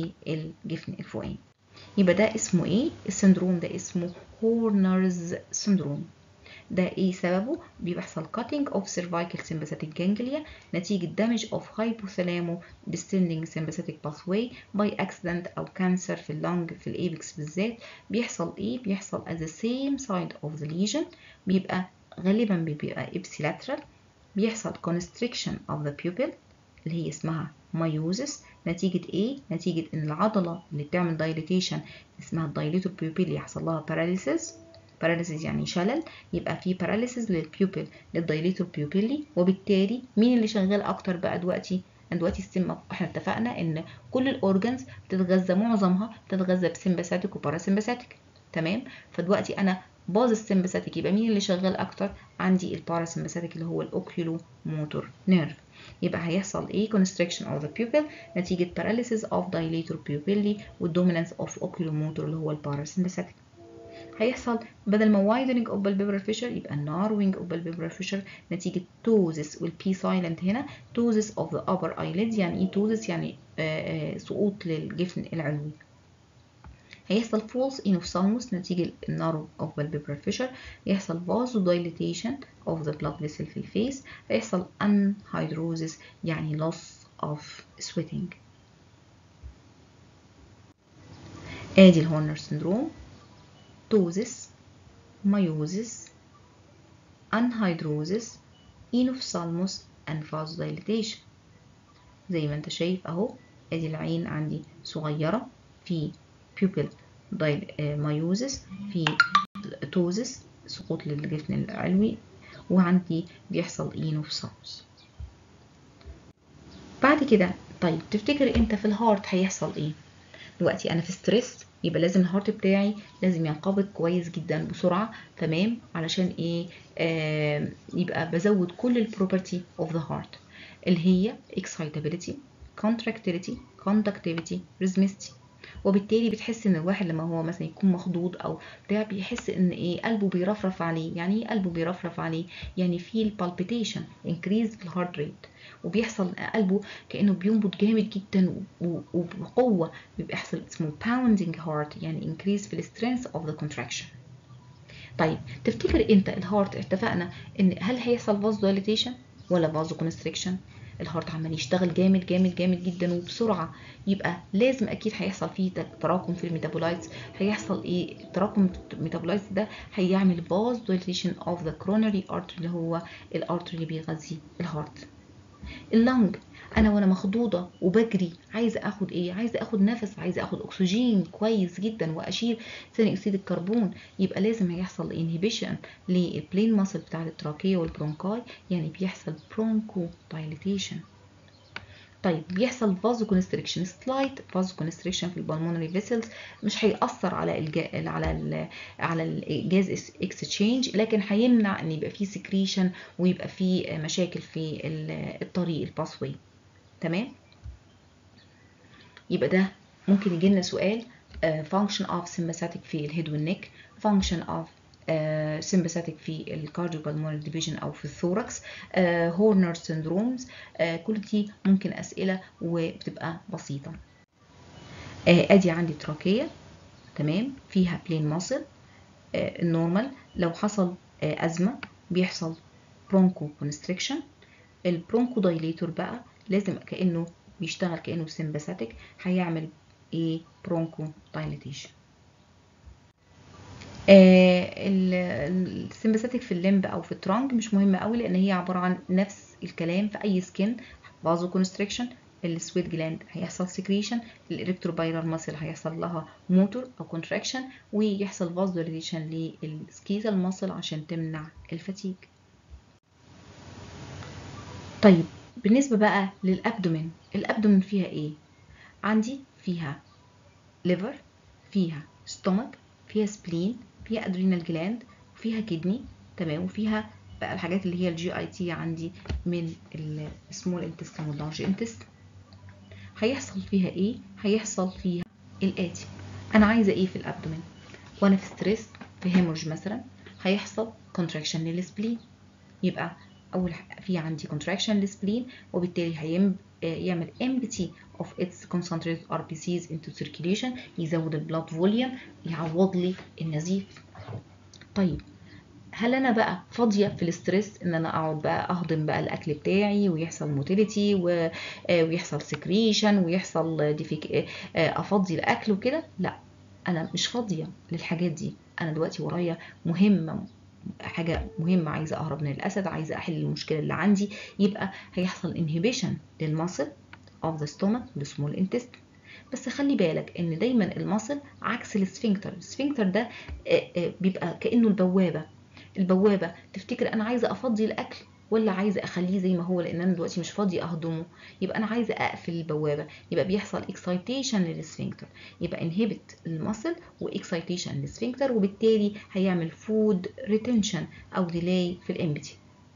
للجفن الفوقاني يبقى ده اسمه ايه السندروم ده اسمه هورنرز سندروم ده ايه سببه بيحصل cutting of cervical sympathetic ganglia نتيجة damage of hypothalamo descending sympathetic pathway by accident أو cancer في اللنج في الابكس بالذات بيحصل ايه بيحصل at the same side of the lesion بيبقى غالبا بيبقى ipsilateral بيحصل constriction of the pupil اللي هي اسمها مايوزس نتيجة ايه؟ نتيجة ان العضلة اللي بتعمل دايليتيشن اسمها الدايليتور بيوبيل يحصل لها paralysis باراليسيس يعني شلل يبقى في باراليسيس للبيوبل للدايليتور بيوبيلي وبالتالي مين اللي شغال اكتر بقى دلوقتي دلوقتي السم احنا اتفقنا ان كل الاورجنز بتتغذى معظمها بتتغذى بسمباثيك وباراسمباثيك تمام فدلوقتي انا باظ السمباثيك يبقى مين اللي شغال اكتر عندي الباراسمباثيك اللي هو الاوكيولو موتور نيرف يبقى هيحصل ايه constriction of the pupil نتيجة paralysis of dilator pupilli والdominance of oculomotor اللي هو الباراسمباثيك هيحصل بدل ما widening of palpebral fissure يبقى narrowing of palpebral fissure نتيجة توزس والبي سايلنت هنا توزس of the upper eyelids يعني ايه توزس يعني آآ آآ سقوط للجفن العلوي هيحصل false inophthalmos نتيجة narrow of palpebral fissure يحصل vasodilation of the blood vessel في الفيس هيحصل anhidrosis يعني loss of sweating ادي الهورنر سندروم توزس مايوزس انهيدروزس انوفثالموس and vasodilation زي ما انت شايف اهو ادي العين عندي صغيرة في pupil مايوزس في توزس سقوط للجفن العلوي وعندي بيحصل انوفثالموس بعد كده طيب تفتكر انت في الهارت هيحصل ايه دلوقتي انا في ستريس يبقى لازم الهارت بتاعي لازم ينقبض كويس جدا بسرعه تمام علشان ايه آه يبقى بزود كل البروبرتي اوف ذا هارت اللي هي excitability contractility conductivity rhythmicity وبالتالي بتحس ان الواحد لما هو مثلا يكون مخضوض او بتاع بيحس ان ايه قلبه بيرفرف عليه يعني ايه قلبه بيرفرف عليه يعني في البالبيتيشن انكريز في الهارت ريت وبيحصل قلبه كانه بينبض جامد جدا وبقوه بيحصل اسمه pounding heart يعني increase في السترينث اوف ذا contraction طيب تفتكر انت الهارت اتفقنا ان هل هيحصل فاز دايليتيشن ولا فازو كونستريكشن الهارت عمال يشتغل جامد جامد جامد جدا وبسرعه يبقى لازم اكيد هيحصل فيه تراكم في الميتابولايتس هيحصل ايه تراكم الميتابولايتس ده هيعمل باز دايليتيشن اوف ذا كرونري ارتري اللي هو الارتري اللي بيغذي الهارت اللنج انا وانا مخضوضه وبجري عايزه اخد ايه عايزه اخد نفس عايزه اخد اكسجين كويس جدا واشيل ثاني اكسيد الكربون يبقى لازم هيحصل انهبيشن للبلين ماسل بتاع التراكيه والبرونكاي يعني بيحصل برونكو دايليتيشن طيب بيحصل فازو كونستريكشن سلايت فازو كونستريكشن في البلمونري فيسلز مش هيأثر على الجا... على ال... على الجاز اكستشينج لكن هيمنع ان يبقى فيه سكريشن ويبقى فيه مشاكل في الطريق الباسوي تمام يبقى ده ممكن يجي لنا سؤال uh, function of sympathetic في الهيد والنك function of uh, sympathetic في الكارديوبالمونري ديفيجن او في الثوركس هورنر uh, syndromes uh, كل دي ممكن اسئله وبتبقى بسيطه uh, ادي عندي تراكيه تمام فيها بلين ماسل النورمال لو حصل ازمه بيحصل برونكو كونستريكشن البرونكو دايليتور بقى لازم كانه بيشتغل كانه سمباثيك هيعمل ايه برونكو دايليتيشن آه السمباثيك في الليمب او في الترانج مش مهمه قوي لان هي عباره عن نفس الكلام في اي سكين بازو كونستريكشن السويت جلاند هيحصل سكريشن الالكتروبايلر ماسل هيحصل لها موتور او كونتراكشن ويحصل فاز دايليتيشن للسكيزال ماسل عشان تمنع الفتيج طيب بالنسبة بقى للأبدومين الأبدومين فيها إيه؟ عندي فيها ليفر فيها ستومك فيها سبلين فيها أدرينال جلاند وفيها كدني تمام وفيها بقى الحاجات اللي هي الجي اي تي عندي من السمول انتستين واللارج انتستين هيحصل فيها ايه هيحصل فيها الاتي انا عايزه ايه في الابدومين وانا في ستريس في هيمورج مثلا هيحصل كونتراكشن للسبلين يبقى اول في عندي contraction للسبلين وبالتالي هيم يعمل empty of its concentrated RBCs into circulation يزود البلاد فوليوم يعوض لي النزيف طيب هل انا بقى فاضيه في الاسترس ان انا اقعد بقى اهضم بقى الاكل بتاعي ويحصل موتيليتي ويحصل سكريشن ويحصل ديفيك افضي الاكل وكده لا انا مش فاضيه للحاجات دي انا دلوقتي ورايا مهمه حاجه مهمه عايزه اهرب من الاسد عايزه احل المشكله اللي عندي يبقى هيحصل انهبيشن للمصل of the stomach the small intestine بس خلي بالك ان دايما المصل عكس السفنكتر السفنكتر ده بيبقى كانه البوابه البوابه تفتكر انا عايزه افضي الاكل ولا عايزه اخليه زي ما هو لان انا دلوقتي مش فاضيه اهضمه يبقى انا عايزه اقفل البوابه يبقى بيحصل اكسايتيشن للسفنكتر يبقى انهبت المصل واكسايتيشن للسفنكتر وبالتالي هيعمل فود ريتنشن او ديلاي في الامبتي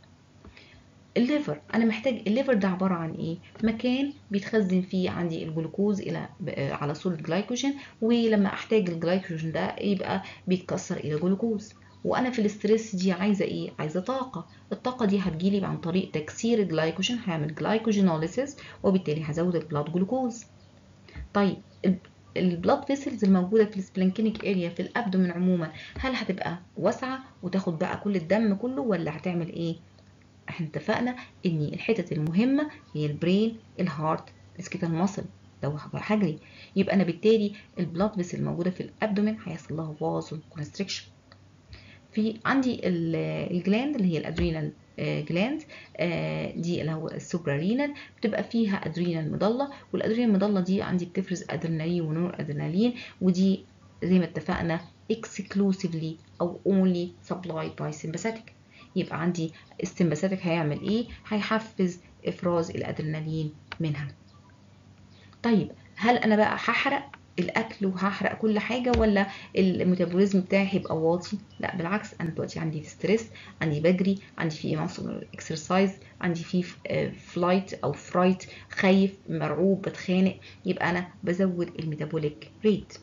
الليفر انا محتاج الليفر ده عباره عن ايه مكان بيتخزن فيه عندي الجلوكوز الى على صوره جلايكوجين ولما احتاج الجلايكوجين ده يبقى بيتكسر الى جلوكوز وانا في الاستريس دي عايزه ايه عايزه طاقه الطاقه دي هتجيلي عن طريق تكسير الجلايكوجين هيعمل جلايكوجينوليسيس وبالتالي هزود البلاد جلوكوز طيب البلاد فيسلز الموجوده في السبلانكينيك اريا في الابدومين عموما هل هتبقى واسعه وتاخد بقى كل الدم كله ولا هتعمل ايه احنا اتفقنا ان الحتت المهمه هي البرين الهارت السكيتال ماسل لو هجري يبقى انا بالتالي البلاد فيسل الموجوده في الابدومين هيحصل لها فازو كونستريكشن في عندي الجلاند اللي هي الادرينال جلاند دي اللي هو السوبرارينال بتبقى فيها ادرينال مضله والادرينال المضله دي عندي بتفرز ادرينالين ونور ادرينالين ودي زي ما اتفقنا exclusively او only supplied by sympathetic يبقى عندي السمباثيك هيعمل ايه هيحفز افراز الادرينالين منها طيب هل انا بقى هحرق الاكل وهحرق كل حاجه ولا الميتابوليزم بتاعي هيبقى واطي لا بالعكس انا دلوقتي عندي ستريس عندي بجري عندي في اكسرسايز عندي في فلايت او فرايت خايف مرعوب بتخانق يبقى انا بزود الميتابوليك ريت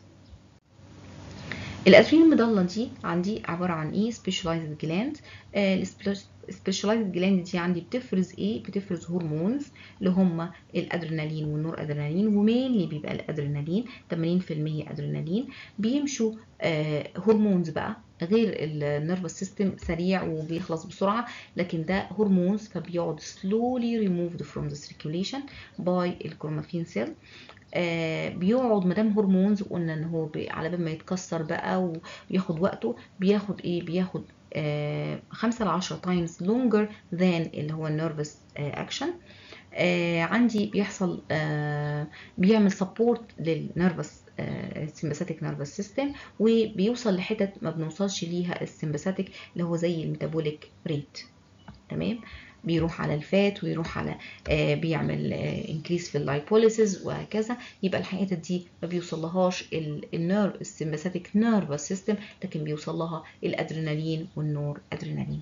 الادرينال المضله دي عندي عباره عن ايه سبيشالايزد جلاند السبيشالايزد جلاند دي عندي بتفرز ايه بتفرز هرمونز اللي هم الادرينالين والنور ادرينالين ومينلي بيبقى الادرينالين 80% ادرينالين بيمشوا آه هرمونز بقى غير النيرفس سيستم سريع وبيخلص بسرعه لكن ده هرمونز فبيقعد slowly removed from the circulation by الكروماتين سيل آه بيقعد مادام هرمونز وقلنا ان هو بي على بال ما يتكسر بقى وياخد وقته بياخد ايه بياخد آه 5 ل 10 times longer than اللي هو النيرفس اكشن آه عندي بيحصل آه بيعمل سبورت للنيرفس السمباثيك نيرفس سيستم وبيوصل لحتت ما بنوصلش ليها السمباثيك اللي هو زي الميتابوليك ريت تمام بيروح على الفات ويروح على آه بيعمل انكريس في اللايبوليسيس وهكذا يبقى الحقيقه دي ما بيوصلهاش النير السمباثيك نيرفس سيستم لكن بيوصل لها الادرينالين والنور ادرينالين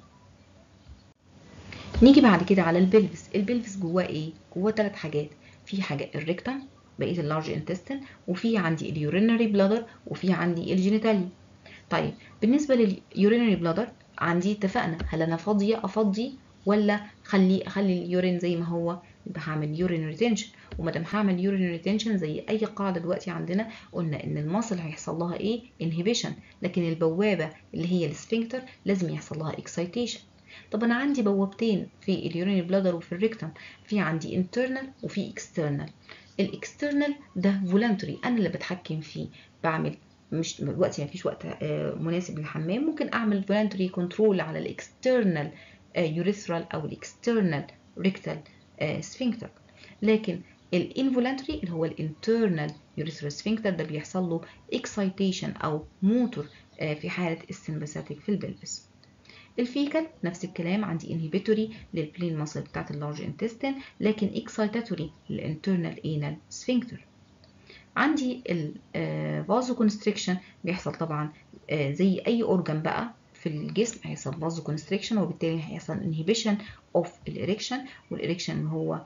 نيجي بعد كده على البلفس البلفس جواه ايه جواه ثلاث حاجات في حاجه الريكتم بقيه اللارج انتستين وفي عندي اليورينري بلادر وفي عندي الجينيتالي طيب بالنسبه لليورينري بلادر عندي اتفقنا هل انا فاضيه افضي ولا خلي اخلي اليورين زي ما هو يبقى هعمل يورين ريتنشن وما دام هعمل يورين ريتنشن زي اي قاعده دلوقتي عندنا قلنا ان المصل هيحصل لها ايه انهبيشن لكن البوابه اللي هي السفنكتر لازم يحصل لها اكسايتيشن طب انا عندي بوابتين في اليورينري بلادر وفي الريكتم في عندي internal وفي external الاكسترنال ده فولنتري انا اللي بتحكم فيه بعمل مش دلوقتي ما فيش وقت مناسب للحمام ممكن اعمل فولنتري كنترول على الاكسترنال يوريثرال او الاكسترنال ريكتال سفنكتر لكن الانفولنتري اللي هو الانترنال يوريثرال سفنكتر ده بيحصل له اكسايتيشن او موتور في حاله السمباثيك في البلبس الفيكال نفس الكلام عندي انهبيتوري للبلين ماسل بتاعت اللارج انتستين لكن اكسايتاتوري للانترنال انال سفنكتر عندي الفازو كونستريكشن بيحصل طبعا زي اي اورجان بقى في الجسم هيحصل فازو كونستريكشن وبالتالي هيحصل انهبيشن اوف الاريكشن والاريكشن هو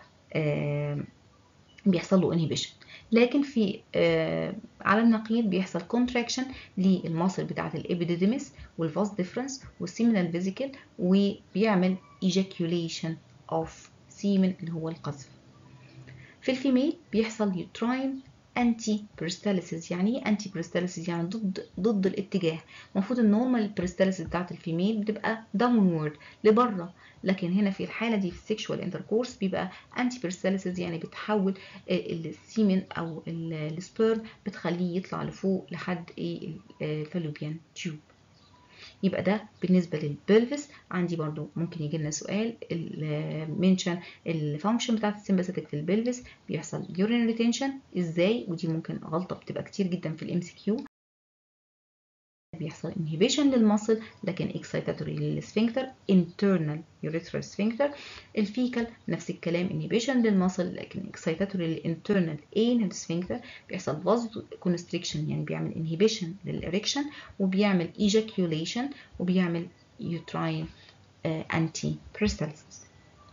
بيحصل له انهبيشن لكن في آه على النقيض بيحصل كونتراكشن للمصل بتاعه الابيديديمس والفاس ديفرنس والسيمينال فيزيكال وبيعمل ايجاكيوليشن اوف سيمن اللي هو القذف في الفيميل بيحصل يوتراين انتي بريستاليسيس يعني ايه انتي بريستاليسيس يعني ضد ضد الاتجاه المفروض النورمال بريستاليسيس بتاعت الفيميل بتبقى داونورد لبره لكن هنا في الحاله دي في السكشوال انتركورس بيبقى انتي بريستاليسيس يعني بتحول السيمن او السبيرم بتخليه يطلع لفوق لحد ايه الفالوبيان تيوب يبقى ده بالنسبه للبلفس عندي برضو ممكن يجي لنا سؤال منشن الفانكشن بتاعت السمباثيك في البلفس بيحصل يورين ريتنشن ازاي ودي ممكن غلطه بتبقى كتير جدا في الام سي كيو بيحصل inhibition للمصل لكن excitatory للسفنكتر internal urethral sphincter الفيكال نفس الكلام inhibition للمصل لكن excitatory للinternal anal sphincter بيحصل vasoconstriction يعني بيعمل inhibition للإريكشن وبيعمل ejaculation وبيعمل uterine uh, antiperistalsis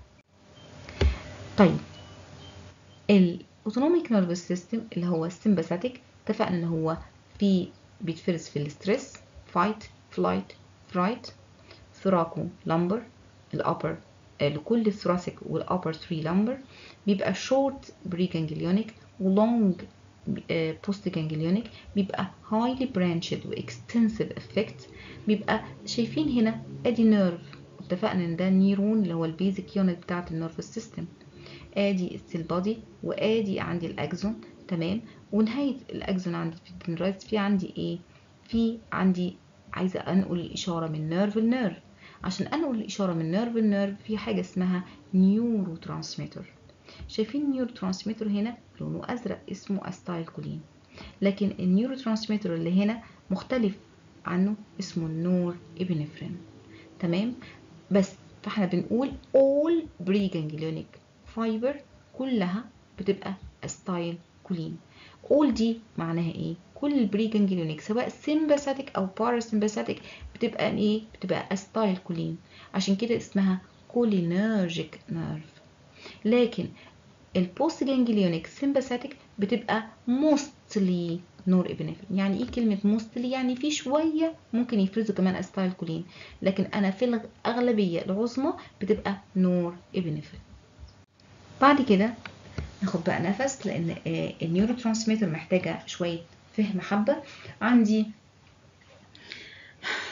طيب الاوتونوميك نيرفس سيستم اللي هو السمباثيك اتفقنا ان هو في بيتفرز في الستريس فايت فلايت فرايت ثراكو لامبر الابر لكل الثراسيك والابر 3 لامبر بيبقى شورت بري جانجليونيك ولونج بوست جانجليونيك بيبقى هايلي برانشد واكستنسيف افكت بيبقى شايفين هنا ادي نيرف اتفقنا ان ده نيرون اللي هو البيزك يونت بتاعت النيرفس سيستم ادي السيل بادي وادي عندي الاكزون تمام ونهايه الاكزون عندي في الدندرايتس في عندي ايه في عندي عايزه انقل الاشاره من نيرف لنيرف عشان انقل الاشاره من نيرف لنيرف في حاجه اسمها نيورو ترانسميتر شايفين النيورو ترانسميتر هنا لونه ازرق اسمه استايل كولين لكن النيورو ترانسميتر اللي هنا مختلف عنه اسمه النور ابنفرين تمام بس فاحنا بنقول all preganglionic fiber كلها بتبقى استايل كولين all دي معناها ايه كل البريجانجليونيك سواء سيمباثيك او باراسيمباثيك بتبقى ايه بتبقى استايل كولين عشان كده اسمها كولينرجيك نيرف لكن البوست جانجليونيك سيمباثيك بتبقى موستلي نور ابنفرين يعني ايه كلمه موستلي يعني في شويه ممكن يفرزوا كمان استايل كولين لكن انا في الاغلبيه العظمى بتبقى نور ابنفرين بعد كده ناخد بقى نفس لان النيورو ترانسميتر محتاجه شويه فهم حبه عندي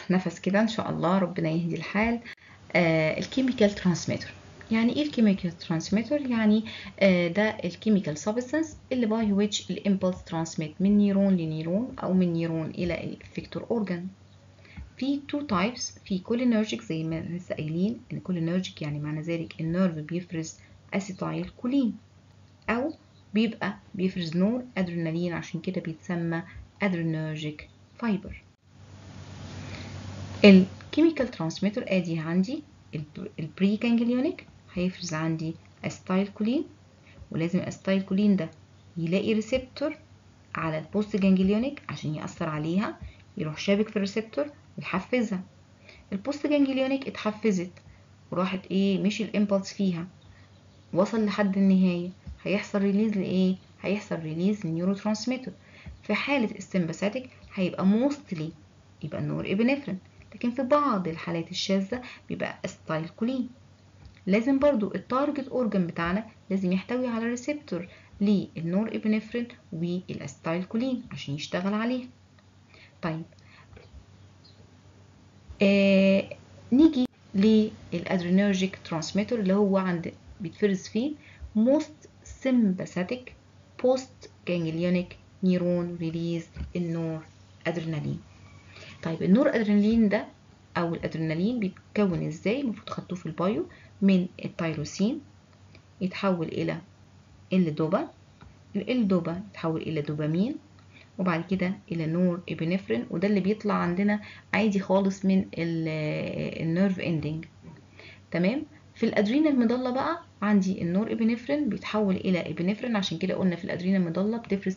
نفس كده ان شاء الله ربنا يهدي الحال آه الكيميكال ترانسميتر يعني ايه الكيميكال ترانسميتر يعني آه ده الكيميكال سبستانس اللي باي ويتش الامبلس ترانسميت من نيرون لنيرون او من نيرون الى الافكتور اورجان في تو تايبس في كولينرجيك زي ما لسه قايلين ان كولينرجيك يعني معنى ذلك النيرف بيفرز اسيتايل كولين او بيبقى بيفرز نور ادرينالين عشان كده بيتسمى ادرينرجيك فايبر الكيميكال ترانسميتر ادي عندي البري جانجليونيك هيفرز عندي استايل كولين ولازم استايل كولين ده يلاقي ريسبتور على البوست جانجليونيك عشان يأثر عليها يروح شابك في الريسبتور ويحفزها البوست جانجليونيك اتحفزت وراحت ايه مشي الامبلس فيها وصل لحد النهاية هيحصل ريليز لايه هيحصل ريليز للنيورو ترانسميتر في حالة السمباثيك هيبقى موستلي يبقى النور ابنفرين لكن في بعض الحالات الشاذة بيبقى استايل كولين لازم برضو التارجت اورجان بتاعنا لازم يحتوي على ريسبتور للنور ابنفرين والاستايل كولين عشان يشتغل عليه طيب آه نيجي للادرينرجيك ترانسميتر اللي هو عند بيتفرز فيه most sympathetic post ganglionic neuron release النور ادرينالين طيب النور ادرينالين ده او الادرينالين بيتكون ازاي المفروض خدتوه في البايو من التيروسين يتحول الى الدوبا الدوبا يتحول الى دوبامين وبعد كده الى نور ابنفرين وده اللي بيطلع عندنا عادي خالص من النيرف اندنج تمام في الادرينال مضله بقى عندي النور ابنفرين بيتحول الى ابنفرين عشان كده قلنا في الادرينال مضله بتفرز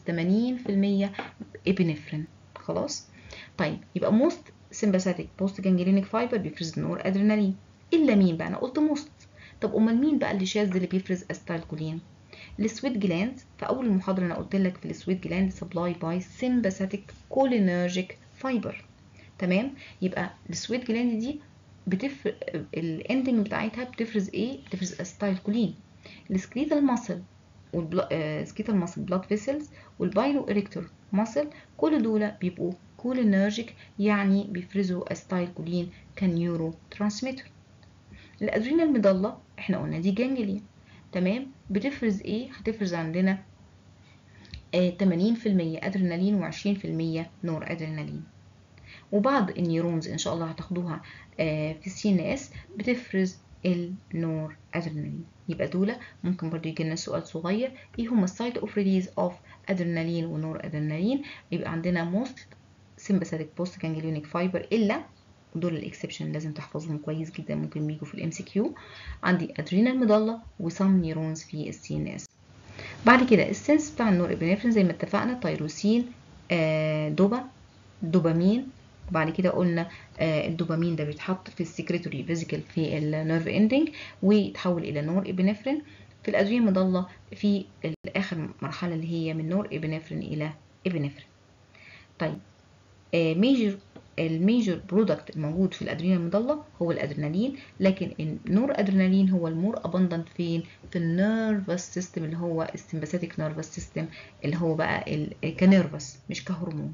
80% ابنفرين خلاص طيب يبقى موست سمباثيك بوست جانجلينيك فايبر بيفرز نور ادرينالين الا مين بقى انا قلت موست طب امال مين بقى اللي شاذ اللي بيفرز استايل كولين السويت جلاند في اول المحاضره انا قلت لك في السويت جلاند سبلاي باي سمباثيك كولينرجيك فايبر تمام يبقى السويت جلاند دي بتفر الاندنج بتاعتها بتفرز ايه بتفرز استايل كولين السكريتال ماسل والسكريتال ماسل بلاد فيسلز والبايلو اريكتور ماسل كل دول بيبقوا كولينرجيك يعني بيفرزوا استايل كولين كنيورو ترانسميتر الادرينال مضله احنا قلنا دي جانجليا تمام بتفرز ايه هتفرز عندنا آه 80% ادرينالين و20% نور ادرينالين وبعض النيورونز ان شاء الله هتاخدوها آه في السي ان اس بتفرز النور ادرينالين يبقى دول ممكن برضو يجي لنا سؤال صغير ايه هما السايت اوف ريليز اوف ادرينالين ونور ادرينالين يبقى عندنا موست سمباثيك بوست جانجليونيك فايبر الا دول الاكسبشن لازم تحفظهم كويس جدا ممكن بيجوا في الام سي كيو عندي ادرينال مضله وسام نيورونز في السي ان اس بعد كده السنس بتاع النور ابنفرين زي ما اتفقنا تيروسين آه دوبا دوبامين وبعد كده قلنا آه الدوبامين ده بيتحط في السكريتوري فيزيكال في النيرف اندنج ويتحول الى نور ابنفرين في الادرينال مضله في اخر مرحله اللي هي من نور ابنفرين الى ابنفرين طيب آه ميجر الميجر برودكت الموجود في الادرينال المضله هو الادرينالين لكن النور ادرينالين هو المور ابندنت فين في النيرفس سيستم اللي هو السمباثيك نيرفس سيستم اللي هو بقى كنيرفس مش كهرمون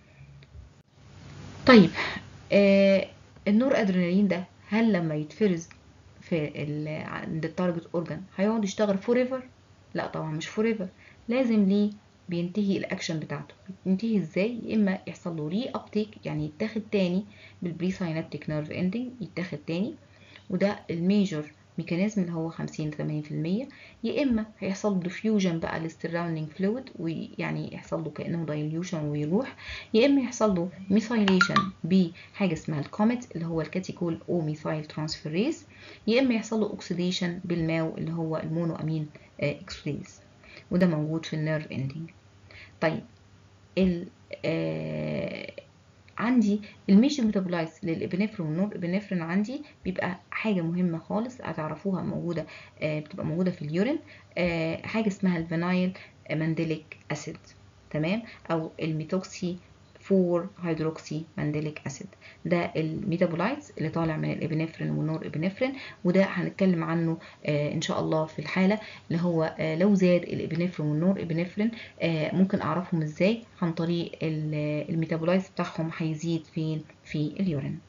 طيب آه النور ادرينالين ده هل لما يتفرز في عند التارجت اورجان هيقعد يشتغل فور ايفر لا طبعا مش فور ايفر لازم ليه بينتهي الاكشن بتاعته بينتهي ازاي يا اما يحصل له ري ابتيك يعني يتاخد تاني بالبري ساينابتيك نيرف اندنج يتاخد تاني وده الميجر ميكانيزم اللي هو 50 80% يا اما هيحصل له ديفيوجن بقى للسراوندينج فلويد ويعني يحصل له كانه دايليوشن ويروح يا اما يحصل له ميثايليشن بحاجه اسمها الكوميت اللي هو الكاتيكول او ميثايل ترانسفيريز يا اما يحصل له اوكسيديشن بالماو اللي هو المونو امين اكسوديز وده موجود في النيرف اندنج طيب ال آه عندي الميجر ميتابولايز للابنفرين والنور ابنفرين عندي بيبقى حاجه مهمه خالص هتعرفوها موجوده آه بتبقى موجوده في اليورين آه حاجه اسمها الفينايل مانديليك اسيد تمام او الميتوكسي 4 هيدروكسي مانديليك اسيد ده الميتابولايتس اللي طالع من الابنفرين والنور ابنفرين وده هنتكلم عنه آه ان شاء الله في الحاله اللي هو آه لو زاد الابنفرين والنور ابنفرين آه ممكن اعرفهم ازاي عن طريق الميتابولايتس بتاعهم هيزيد فين في اليورين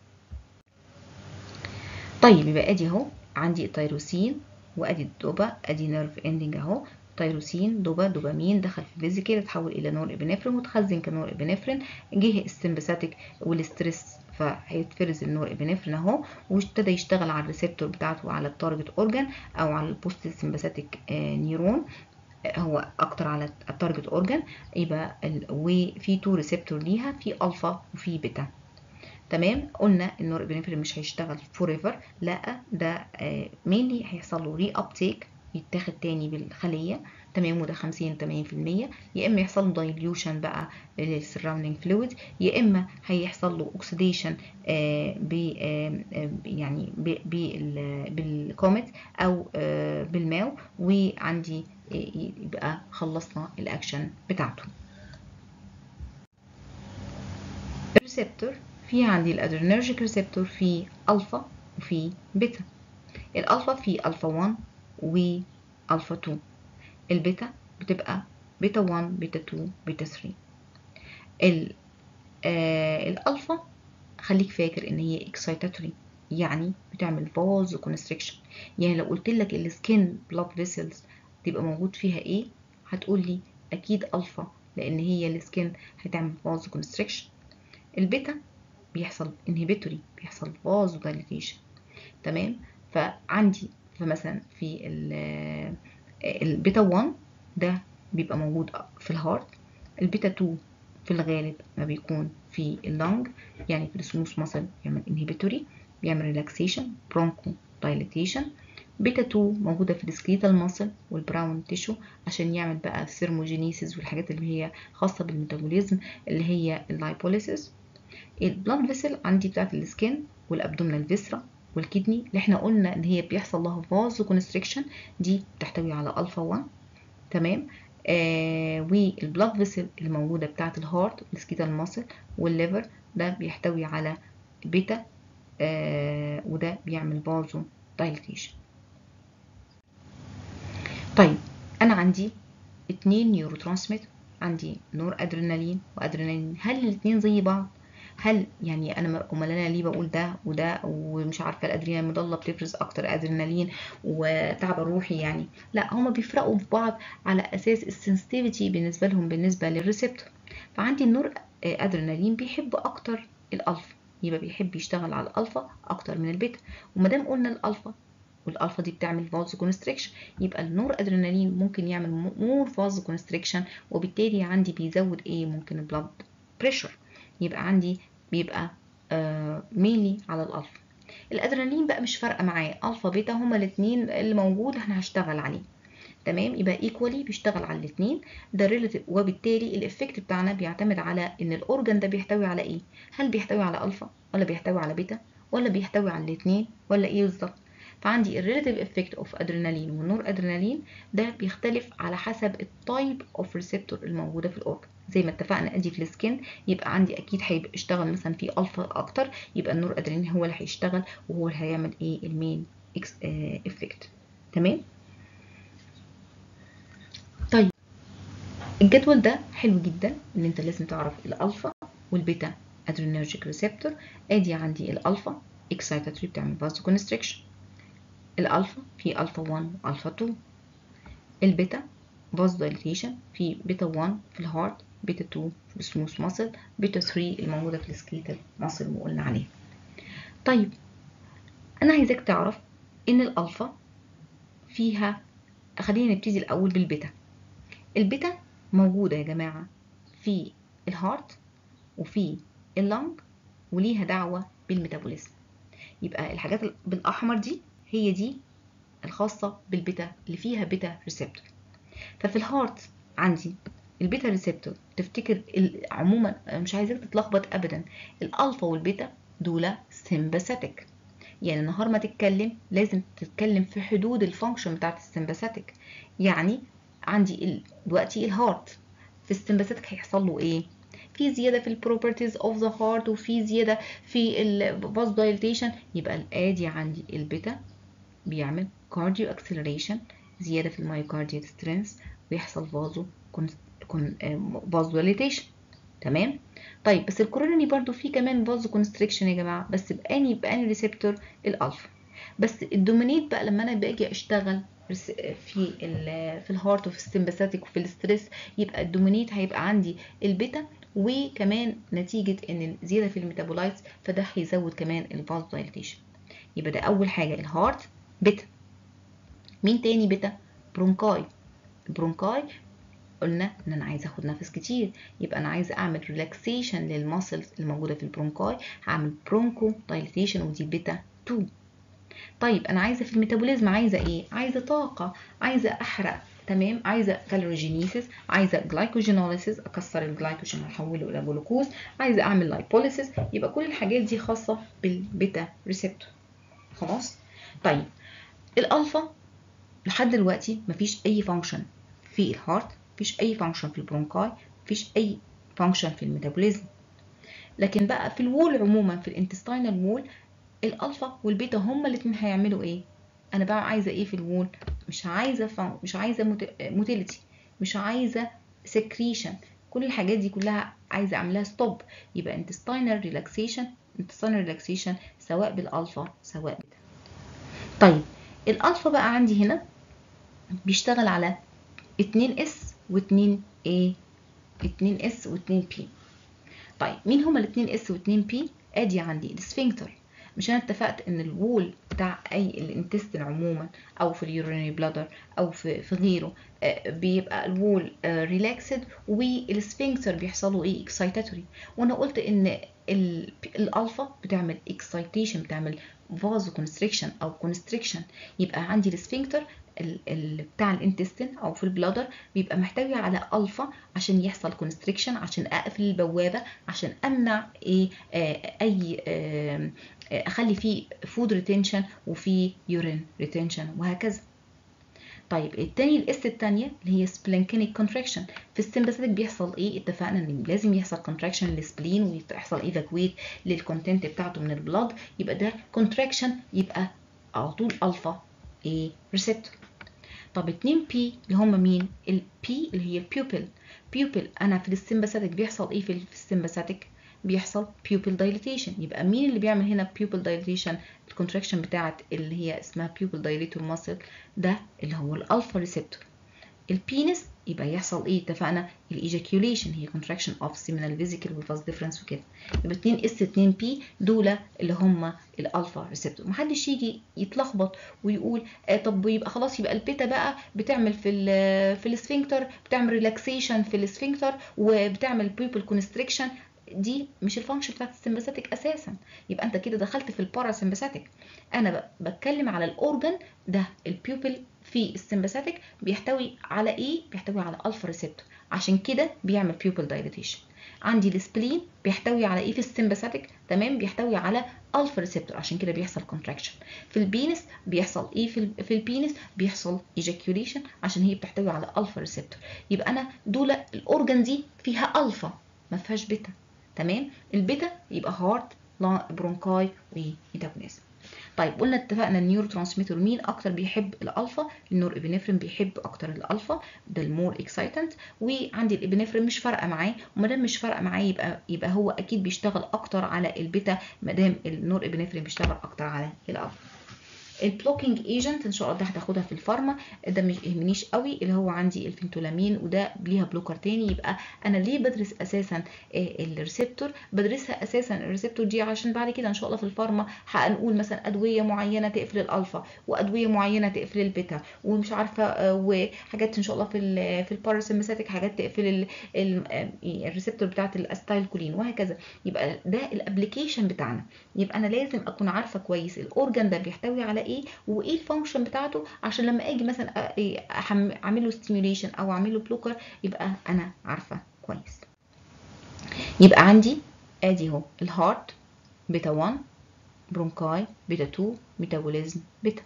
طيب يبقى ادي اهو عندي التيروسين وادي الدوبا ادي نيرف اندنج اهو تيروسين دوبا دوبامين دخل في الفيزيكال اتحول الى نور ابنفرين وتخزن كنور ابنفرين جه السمباثيك والستريس فهيتفرز النور ابنفرين اهو وابتدى يشتغل على الريسبتور بتاعته على التارجت اورجان او على البوست سمباثيك نيرون هو اكتر على التارجت اورجان يبقى وفي تو ريسبتور ليها في الفا وفي بيتا تمام قلنا النور ابنفرين مش هيشتغل فور ايفر لا ده مينلي هيحصل له ري ابتيك يتاخد تاني بالخليه تمام وده 50 80% يا اما يحصل له دايليوشن بقى للسراوندينج فلويد يا اما هيحصل له اوكسيديشن ب يعني بالكوميت او آه بالماو وعندي يبقى خلصنا الاكشن بتاعته الريسبتور في عندي الادرينرجيك ريسبتور في الفا وفي بيتا الالفا في الفا 1 والفا 2 البيتا بتبقى بيتا 1 بيتا 2 بيتا 3 ال آه الالفا خليك فاكر ان هي اكسايتاتوري يعني بتعمل فاز كونستريكشن يعني لو قلت لك السكين بلاد فيسلز تبقى موجود فيها ايه هتقول لي اكيد الفا لان هي السكين هتعمل فاز كونستريكشن البيتا بيحصل انهبيتوري بيحصل فاز دايليتيشن تمام فعندي فمثلا في البيتا 1 ده بيبقى موجود في الهارت البيتا 2 في الغالب ما بيكون في اللنج يعني في السموث ماسل بيعمل انهبيتوري بيعمل ريلاكسيشن برونكو دايليتيشن بيتا 2 موجوده في السكليتال ماسل والبراون تيشو عشان يعمل بقى الثيرموجينيسيس والحاجات اللي هي خاصه بالميتابوليزم اللي هي اللايبوليسيس البلاد فيسل عندي بتاعت السكين والابدومينال فيسرا والكدني اللي احنا قلنا ان هي بيحصل لها فازو كونستريكشن دي بتحتوي على الفا 1 تمام آه والبلاد فيسل اللي موجوده بتاعه الهارت والسكيتال ماسل والليفر ده بيحتوي على بيتا آه وده بيعمل فازو دايليتيشن طيب انا عندي اتنين نيورو ترانسميتر عندي نور ادرينالين وادرينالين هل الاتنين زي بعض هل يعني انا امال انا ليه بقول ده وده ومش عارفه الادرينالين المضله بتفرز اكتر ادرينالين وتعب الروحي يعني لا هما بيفرقوا في بعض على اساس السنسيتيفيتي بالنسبه لهم بالنسبه للريسبتور فعندي النور ادرينالين بيحب اكتر الالفا يبقى بيحب يشتغل على الالفا اكتر من البيتا وما دام قلنا الالفا والالفا دي بتعمل فاز كونستريكشن يبقى النور ادرينالين ممكن يعمل مور فاز كونستريكشن وبالتالي عندي بيزود ايه ممكن البلاد بريشر يبقى عندي بيبقى آه ميلي على الالفا الادرينالين بقى مش فارقه معاه الفا بيتا هما الاثنين اللي موجود احنا هشتغل عليه تمام يبقى ايكوالي بيشتغل على الاثنين ده ريلاتيف وبالتالي الافكت بتاعنا بيعتمد على ان الاورجن ده بيحتوي على ايه هل بيحتوي على الفا ولا بيحتوي على بيتا ولا بيحتوي على الاثنين ولا ايه بالظبط فعندي الريلاتيف افكت اوف ادرينالين والنور ادرينالين ده بيختلف على حسب التايب اوف ريسبتور الموجوده في الاورجن زي ما اتفقنا ادي في السكين يبقى عندي اكيد هيبقى اشتغل مثلا في الفا اكتر يبقى النور ادرينالين هو اللي هيشتغل وهو اللي هيعمل ايه المين افكت تمام طيب الجدول ده حلو جدا ان انت لازم تعرف الالفا والبيتا ادرينرجيك ريسبتور ادي عندي الالفا اكسايتاتوري بتعمل فازو كونستريكشن الالفا في الفا 1 والفا 2 البيتا فاز دايليتيشن في بيتا 1 في الهارت بيتا 2 في السموث ماسل بيتا 3 الموجوده في السكيتال ماسل اللي قلنا عليها طيب انا عايزاك تعرف ان الالفا فيها خلينا نبتدي الاول بالبيتا البيتا موجوده يا جماعه في الهارت وفي اللنج وليها دعوه بالميتابوليزم يبقى الحاجات بالاحمر دي هي دي الخاصه بالبيتا اللي فيها بيتا ريسبتور ففي الهارت عندي البيتا ريسبتور تفتكر عموما مش عايزاك تتلخبط ابدا الالفا والبيتا دول سمباثيك يعني نهار ما تتكلم لازم تتكلم في حدود الفانكشن بتاعت السمباثيك يعني عندي دلوقتي الهارت في السمباثيك هيحصل له ايه في زياده في البروبرتيز اوف ذا هارت وفي زياده في الفاز دايليتيشن يبقى الادي عندي البيتا بيعمل كارديو اكسلريشن زياده في المايوكارديال سترينث ويحصل فازو فاز دايليتيشن تمام طيب بس الكورونري برضو في كمان فاز كونستريكشن يا جماعه بس باني باني ريسبتور الالفا بس الدومينيت بقى لما انا باجي اشتغل في ال في الهارت وفي السمباثيك وفي الستريس يبقى الدومينيت هيبقى عندي البيتا وكمان نتيجه ان زياده في الميتابولايتس فده هيزود كمان الفاز دايليتيشن يبقى ده اول حاجه الهارت بيتا مين تاني بيتا برونكاي البرونكاي قلنا ان انا عايزه اخد نفس كتير يبقى انا عايزه اعمل ريلاكسيشن للماسلز الموجوده في البرونكاي هعمل برونكو دايليتيشن ودي بيتا 2 طيب انا عايزه في الميتابوليزم عايزه ايه عايزه طاقه عايزه احرق تمام عايزه كالوريجينيسيس عايزه جلايكوجينوليسيس اكسر الجلايكوجين واحوله الى جلوكوز عايزه اعمل لايبوليسيس يبقى كل الحاجات دي خاصه بالبيتا ريسبتور خلاص طيب الالفا لحد دلوقتي مفيش اي فانكشن في الهارت مفيش اي فانكشن في البرونكاي مفيش اي فانكشن في الميتابوليزم لكن بقى في الوول عموما في الانتستينال وول الالفا والبيتا هما الاثنين هيعملوا ايه انا بقى عايزه ايه في الوول مش عايزه فن... مش عايزه موتيليتي مش عايزه سكريشن كل الحاجات دي كلها عايزه اعملها ستوب يبقى intestinal relaxation intestinal relaxation سواء بالالفا سواء بيتا طيب الالفا بقى عندي هنا بيشتغل على 2 اس و2 a 2 اس و2 p طيب مين هما الاثنين اس و2 p ادي عندي السفنكتر مش انا اتفقت ان الوول بتاع اي الانتستين عموما او في اليورينري بلادر او في في غيره بيبقى الوول ريلاكسد والسفنكتر بيحصلوا ايه اكسايتاتوري وانا قلت ان الالفا بتعمل اكسايتيشن بتعمل فازو كونستريكشن او كونستريكشن يبقى عندي السفنكتر ال بتاع الانتستين او في البلادر بيبقى محتوي على الفا عشان يحصل كونستريكشن عشان اقفل البوابه عشان امنع ايه آه اي آه اخلي فيه فود ريتنشن وفي يورين ريتنشن وهكذا طيب التاني الاس التانية اللي هي سبلينكينيك كونتراكشن في السمباثيك بيحصل ايه اتفقنا ان لازم يحصل كونتراكشن للسبلين ويحصل ايفاكويت للكونتنت بتاعته من البلاد يبقى ده كونتراكشن يبقى على طول الفا ايه ريسبتور طب 2 بي اللي هم مين البي اللي هي بيوبل بيوبل انا في السمباثيك بيحصل ايه في السمباثيك بيحصل pupil dilatation يبقى مين اللي بيعمل هنا pupil dilatation الكونتراكشن بتاعت اللي هي اسمها pupil dilator muscle ده اللي هو الالفا ريسبتور البينس يبقى يحصل ايه اتفقنا الايجاكيوليشن هي contraction of seminal vesicle وفاز ديفرنس وكده يبقى 2 اس 2 بي دول اللي هم الالفا ريسبتور محدش يجي يتلخبط ويقول آه طب يبقى خلاص يبقى البيتا بقى بتعمل في ال في السفنكتر بتعمل ريلاكسيشن في السفنكتر وبتعمل بيبل كونستريكشن دي مش الفانكشن بتاعت السمباثيك اساسا يبقى انت كده دخلت في الباراسمباثيك انا بتكلم على الاورجن ده البيوبل في السمباثيك بيحتوي على ايه بيحتوي على الفا ريسبتور عشان كده بيعمل بيوبل دايليتيشن عندي السبلين بيحتوي على ايه في السمباثيك تمام بيحتوي على الفا ريسبتور عشان كده بيحصل كونتراكشن في البينس بيحصل ايه في في البينس بيحصل ايجاكيوليشن عشان هي بتحتوي على الفا ريسبتور يبقى انا دول الاورجن دي فيها الفا ما فيهاش بيتا تمام البيتا يبقى هارت برونكاي وميتابوليزم طيب قلنا اتفقنا النيورو ترانسميتر مين اكتر بيحب الالفا النور ابنفرين بيحب اكتر الالفا ده المور اكسايتنت وعندي الابنفرين مش فارقه معاه وما دام مش فارقه معاه يبقى يبقى هو اكيد بيشتغل اكتر على البيتا ما دام النور ابنفرين بيشتغل اكتر على الالفا البلوكينج ايجنت ان شاء الله ده هتاخدها في الفارما ده مش يهمنيش قوي اللي هو عندي الفنتولامين وده ليها بلوكر تاني يبقى انا ليه بدرس اساسا الريسبتور بدرسها اساسا الريسبتور دي عشان بعد كده ان شاء الله في الفارما هنقول مثلا ادويه معينه تقفل الالفا وادويه معينه تقفل البيتا ومش عارفه وحاجات ان شاء الله في ال في الباراسمباثيك حاجات تقفل الريسبتور بتاعت الاستايل كولين وهكذا يبقى ده الابلكيشن بتاعنا يبقى انا لازم اكون عارفه كويس الاورجن ده بيحتوي على ايه وايه الفانكشن بتاعته عشان لما اجي مثلا اعمل له ستيميوليشن او اعمل له بلوكر يبقى انا عارفه كويس يبقى عندي ادي اهو الهارت بيتا 1 برونكاي بيتا 2 ميتابوليزم بيتا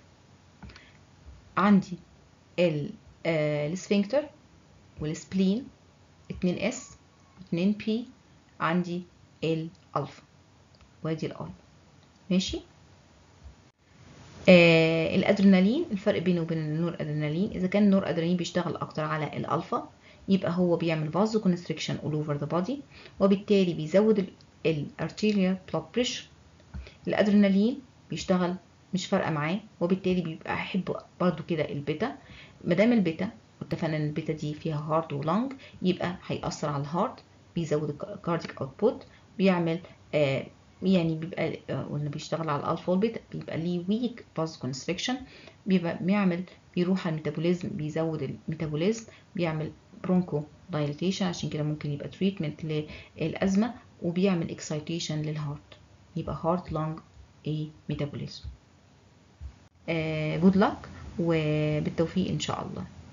عندي السفنكتر والسبلين 2 اس 2 بي عندي الالفا وادي الاي ماشي آه الادرينالين الفرق بينه وبين النور ادرينالين اذا كان النور ادرينالين بيشتغل اكتر على الالفا يبقى هو بيعمل فازو كونستريكشن all over the body وبالتالي بيزود الارتيريال بلاد بريشر الادرينالين بيشتغل مش فارقه معاه وبالتالي بيبقى يحب برضو كده البيتا ما دام البيتا واتفقنا ان البيتا دي فيها هارت ولانج يبقى هيأثر على الهارت بيزود الكارديك اوتبوت بيعمل آه يعني بيبقى قلنا بيشتغل على الالفا والبيتا بيبقى ليه ويك باز كونستريكشن بيبقى بيعمل بيروح على الميتابوليزم بيزود الميتابوليزم بيعمل برونكو دايليتيشن عشان كده ممكن يبقى تريتمنت للازمه وبيعمل اكسايتيشن للهارت يبقى هارت لانج ايه ميتابوليزم جود لك وبالتوفيق ان شاء الله